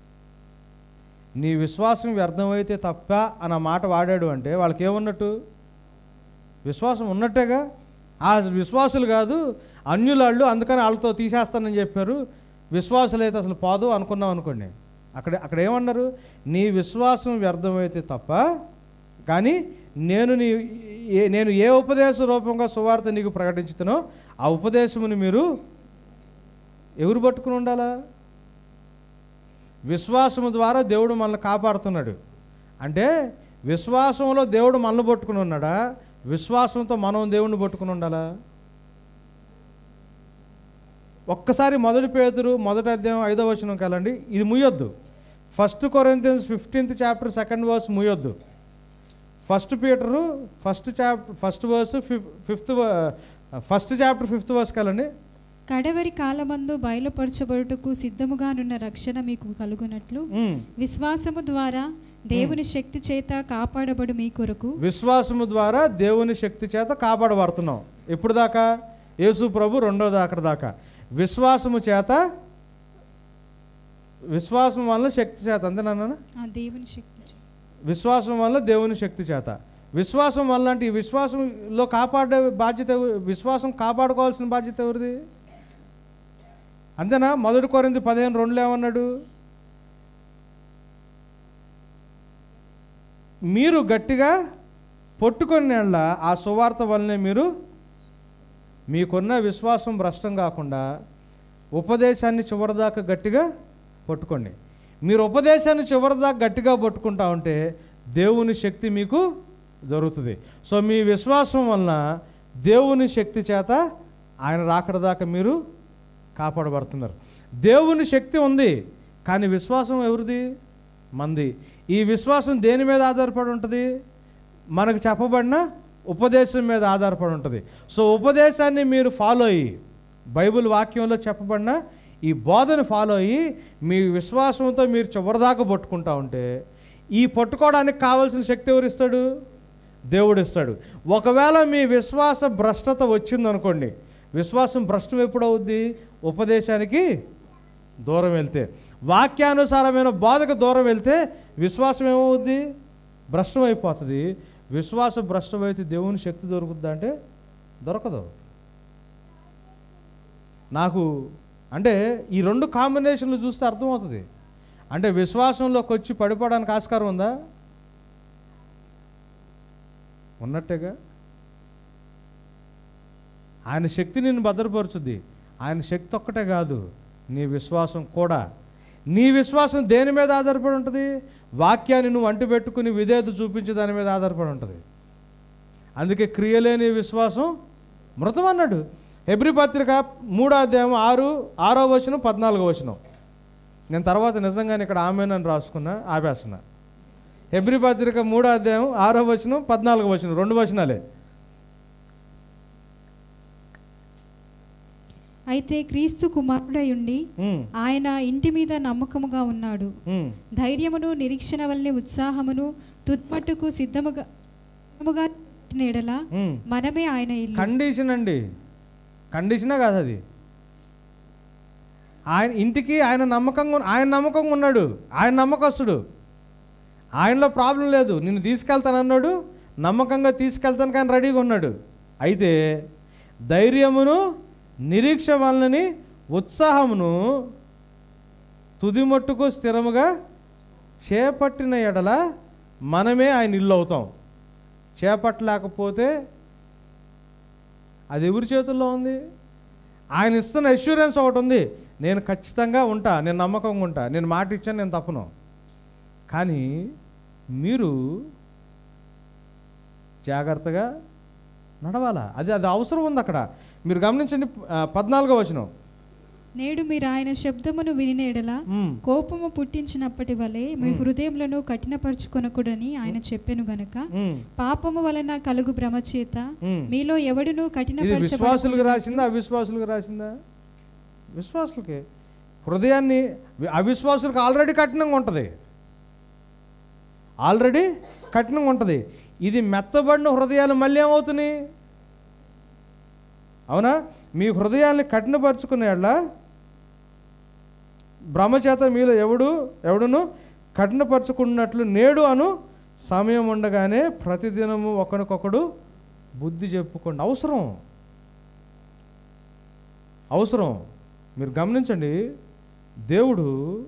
Speaker 1: నీ విశ్వాసం వ్యర్థమైతే తప్ప అన్న మాట వాడాడు అంటే వాళ్ళకి ఏమున్నట్టు విశ్వాసం ఉన్నట్టేగా ఆ విశ్వాసులు కాదు అన్యులాళ్ళు అందుకని వాళ్ళతో తీసేస్తానని చెప్పారు విశ్వాసులు అయితే అసలు పోదు అనుకున్నాం అనుకోండి అక్కడ అక్కడ ఏమన్నారు నీ విశ్వాసం వ్యర్థమైతే తప్ప కానీ నేను నీ ఏ- నేను ఏ ఉపదేశ రూపంగా సువార్త నీకు ప్రకటించుతానో ఆ ఉపదేశముని మీరు ఎవరు పట్టుకుని ఉండాలా విశ్వాసము ద్వారా దేవుడు మనల్ని కాపాడుతున్నాడు అంటే విశ్వాసంలో దేవుడు మనల్ని పట్టుకుని ఉన్నాడా విశ్వాసంతో మనం దేవుణ్ణి పట్టుకుని ఉండాలా ఒక్కసారి మొదటి పేతురు మొదటి అధ్యాయం ఐదో వచనం కలండి ఇది ముయ్యొద్దు first Corinthians fifteenth chapter second verse ముయ్యొద్దు first Peter first chapter first verse fifth first chapter fifth verse కలండి
Speaker 2: కడవరి కాలమందు బయలుపరచబడుటకు సిద్ధముగానున్న రక్షణ మీకు కలుగునట్లు
Speaker 1: ఉమ్.
Speaker 2: విశ్వాసము ద్వారా దేవుని శక్తి చేత కాపాడబడు మీ కొరకు
Speaker 1: విశ్వాసము ద్వారా దేవుని శక్తి చేత కాపాడబడుతున్నాం ఎప్పుడు దాకా యేసు ప్రభు రెండో దాకా దాకా విశ్వాసము చేత విశ్వాసం వల్ల శక్తి చేత అంతేనా
Speaker 2: ఆ దేవుని శక్తి చేత
Speaker 1: విశ్వాసం వల్ల దేవుని శక్తి చేత విశ్వాసం వల్ల అంటే ఈ విశ్వాసంలో కాపాడే బాధ్యత ఎవ- విశ్వాసం కాపాడుకోవాల్సిన బాధ్యత ఎవరిది అంతేనా మొదటి కొరింది పదిహేను రెండులో ఏమన్నాడు మీరు గట్టిగా పట్టుకొని నెల ఆ సువార్త వల్లనే మీరు మీకున్న విశ్వాసం భ్రష్టం కాకుండా ఉపదేశాన్ని చివరిదాకా గట్టిగా పట్టుకోండి మీరు ఉపదేశాన్ని చివరిదాకా గట్టిగా పట్టుకుంటా ఉంటే దేవుని శక్తి మీకు దొరుకుతుంది సో మీ విశ్వాసం వలన దేవుని శక్తి చేత ఆయన రాకడ దాకా మీరు కాపాడబడుతున్నారు దేవుని శక్తి ఉంది కానీ విశ్వాసం ఎవరిది మంది ఈ విశ్వాసం దేని మీద ఆధారపడి ఉంటుంది మనకు చెప్పబడిన ఉపదేశం మీద ఆధారపడి ఉంటుంది సో ఉపదేశాన్ని మీరు ఫాలో అయ్యి బైబిల్ వాక్యంలో చెప్పబడిన ఈ బోధను ఫాలో అయ్యి మీ విశ్వాసంతో మీరు చివరిదాకా పట్టుకుంటా ఉంటే ఈ పట్టుకోవడానికి కావాల్సిన శక్తి ఎవరు ఇస్తాడు దేవుడు ఇస్తాడు ఒకవేళ మీ విశ్వాస భ్రష్టత వచ్చిందనుకోండి విశ్వాసం భ్రష్టం ఎప్పుడవుద్ది ఉపదేశానికి దూరం వెళ్తే వాక్యానుసారమైన బోధకు దూరం వెళ్తే విశ్వాసం ఏమవుద్ది భ్రష్టం అయిపోతుంది విశ్వాసం భ్రష్టమైతే దేవుని శక్తి దొరుకుద్దా అంటే దొరకదు నాకు అంటే ఈ రెండు కాంబినేషన్లు చూస్తే అర్థమవుతుంది అంటే విశ్వాసంలోకి వచ్చి పడిపోవడానికి ఆస్కారం ఉందా ఉన్నట్టేగా ఆయన శక్తి నిన్ను భద్రపరుచుద్ది ఆయన శక్తి ఒక్కటే కాదు నీ విశ్వాసం కూడా నీ విశ్వాసం దేని మీద ఆధారపడి ఉంటుంది వాక్యాన్ని నువ్వు అంటి పెట్టుకుని విధేయత చూపించే దాని మీద ఆధారపడి ఉంటుంది అందుకే క్రియలేని విశ్వాసం మృతం అన్నాడు ఎబ్రి పత్రిక మూడో అధ్యాయం ఆరు ఆరో వచనం పద్నాలుగో వచనం నేను తర్వాత నిజంగానే ఇక్కడ ఆమెనని రాసుకున్నా ఆపేస్తున్నా ఎబ్రి పత్రిక మూడో అధ్యాయం ఆరో వచనం పద్నాలుగో వచనం రెండు వచనాలే
Speaker 2: అయితే క్రీస్తు కుమారుడై ఉండి
Speaker 1: ఉమ్,
Speaker 2: ఆయన ఇంటి మీద నమ్మకముగా ఉన్నాడు
Speaker 1: ఉమ్.
Speaker 2: ధైర్యమును నిరీక్షణ వల్లే ఉత్సాహమును తుత్మట్టుకు సిద్ధముగా సిద్ధముగా పెట్టిన ఎడల
Speaker 1: ఉమ్.
Speaker 2: మనమే ఆయన ఇల్లు
Speaker 1: కండిషన్ అండి కండిషనే కాదు అది ఆయన ఇంటికి ఆయన నమ్మకంగా ఉన్న- ఆయన నమ్మకంగా ఉన్నాడు ఆయన నమ్మకస్తుడు ఆయనలో ప్రాబ్లం లేదు నిన్ను తీసుకెళ్తానన్నాడు నమ్మకంగా తీసుకెళ్తాను కానీ రెడీగా ఉన్నాడు అయితే ధైర్యమును నిరీక్ష వలనని ఉత్సాహమును తుది మట్టుకు స్థిరముగా చేపట్టిన ఎడల మనమే ఆయన ఇల్లు అవుతాం చేపట్టలేకపోతే అది ఎవరి చేతుల్లో ఉంది ఆయన ఇస్తున్న అష్యూరెన్స్ ఒకటి ఉంది నేను ఖచ్చితంగా ఉంటా నేను నమ్మకంగా ఉంటా నేను మాట ఇచ్చాను నేను తప్పను కానీ మీరు జాగ్రత్తగా నడవాలా అది అది అవసరం ఉంది అక్కడ మీరు గమనించండి ఆ, పద్నాలుగో వచనం
Speaker 2: నేడు మీరు ఆయన శబ్దమును వినిన ఎడల
Speaker 1: మ్మ్.
Speaker 2: కోపము పుట్టించినప్పటి వలె మీ హృదయములను కఠినపరుచుకొనకూడని ఆయన చెప్పెను గనక
Speaker 1: మ్మ్.
Speaker 2: పాపము వలన కలుగు భ్రమచేత
Speaker 1: మ్మ్.
Speaker 2: మీలో ఎవడును
Speaker 1: ఇది విశ్వాసులకు
Speaker 2: కఠినపరచబడకుండా
Speaker 1: రాసిందా అవిశ్వాసులకు రాసిందా విశ్వాసులకే హృదయాన్ని అవిశ్వాసులకు ఆల్రెడీ కఠినంగా ఉంటుంది ఆల్రెడీ కఠినంగా ఉంటుంది ఇది మెత్తబడిన హృదయాలు మళ్ళీ ఏమవుతున్నాయి అవునా మీ హృదయాన్ని కఠినపరుచుకునేళ్ళ బ్రహ్మచేత మీలో ఎవడు ఎవడును కఠినపరుచుకున్నట్లు నేడు అను సమయం ఉండగానే ప్రతిదినము ఒకరికొకడు బుద్ధి చెప్పుకోండి అవసరం అవసరం మీరు గమనించండి దేవుడు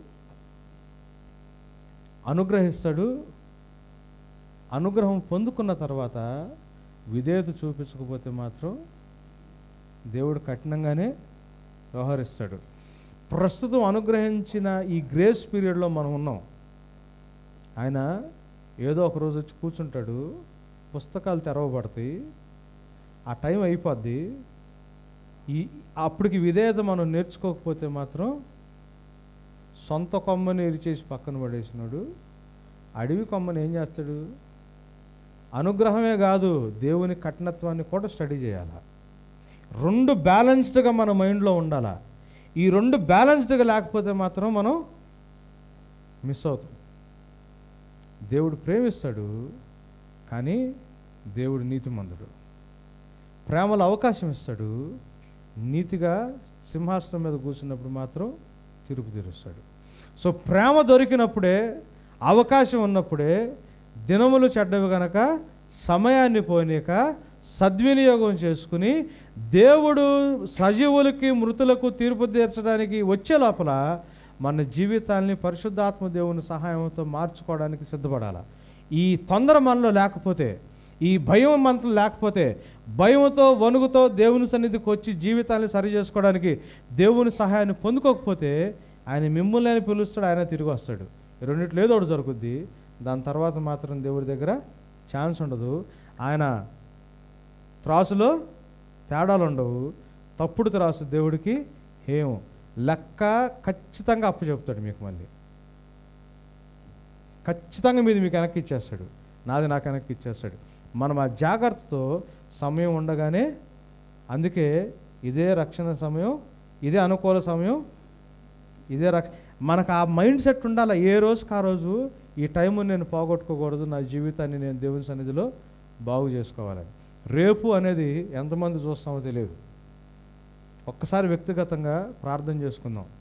Speaker 1: అనుగ్రహిస్తాడు అనుగ్రహం పొందుకున్న తర్వాత విధేయత చూపించకపోతే మాత్రం దేవుడు కఠినంగానే వ్యవహరిస్తాడు ప్రస్తుతం అనుగ్రహించిన ఈ గ్రేస్ పీరియడ్లో మనం ఉన్నాం ఆయన ఏదో ఒక రోజు వచ్చి కూర్చుంటాడు పుస్తకాలు తెరవబడతాయి ఆ టైం అయిపోద్ది ఈ అప్పటికి విధేయత మనం నేర్చుకోకపోతే మాత్రం సొంత కొమ్మని ఇరిచేసి పక్కన పడేసినాడు అడవి కొమ్మని ఏం చేస్తాడు అనుగ్రహమే కాదు దేవుని కఠినత్వాన్ని కూడా స్టడీ చేయాలి రెండు బ్యాలెన్స్డ్గా మన మైండ్లో ఉండాలా ఈ రెండు బ్యాలెన్స్డ్గా లేకపోతే మాత్రం మనం మిస్ అవుతాం దేవుడు ప్రేమిస్తాడు కానీ దేవుడు నీతిమంతుడు ప్రేమలో అవకాశం ఇస్తాడు నీతిగా సింహాసనం మీద కూర్చున్నప్పుడు మాత్రం తిరుపు తీరుస్తాడు సో ప్రేమ దొరికినప్పుడే అవకాశం ఉన్నప్పుడే దినములు చెడ్డవి గనక సమయాన్ని పోనీక సద్వినియోగం చేసుకుని దేవుడు సజీవులకి మృతులకు తీర్పు తీర్చడానికి వచ్చే లోపల మన జీవితాల్ని పరిశుద్ధాత్మ దేవుని సహాయంతో మార్చుకోవడానికి సిద్ధపడాలి ఈ తొందర మనలో లేకపోతే ఈ భయం మనలో లేకపోతే భయంతో వణుకుతో దేవుని సన్నిధికి వచ్చి జీవితాన్ని సరి చేసుకోవడానికి దేవుని సహాయాన్ని పొందుకోకపోతే ఆయన మిమ్మల్ని అని పిలుస్తాడు ఆయన తిరిగి వస్తాడు ఈ రెండిట్లో ఏదో ఒకటి జరుగుద్ది దాని తర్వాత మాత్రం దేవుడి దగ్గర ఛాన్స్ ఉండదు ఆయన త్రాసులో తేడాలు ఉండవు తప్పుడు త్రాసు దేవుడికి ఏం లెక్క ఖచ్చితంగా అప్పు చెప్తాడు మీకు మళ్ళీ ఖచ్చితంగా మీది మీకు వెనక్కి ఇచ్చేస్తాడు నాది నాకు వెనక్కి ఇచ్చేస్తాడు మనం ఆ జాగ్రత్తతో సమయం ఉండగానే అందుకే ఇదే రక్షణ సమయం ఇదే అనుకూల సమయం ఇదే రక్ష మనకు ఆ మైండ్ సెట్ ఉండాలి ఏ రోజుకి ఆ రోజు ఈ టైము నేను పోగొట్టుకోకూడదు నా జీవితాన్ని నేను దేవుని సన్నిధిలో బాగు చేసుకోవాలని రేపు అనేది ఎంతమంది చూస్తామో తెలియదు ఒక్కసారి వ్యక్తిగతంగా ప్రార్థన చేసుకుందాం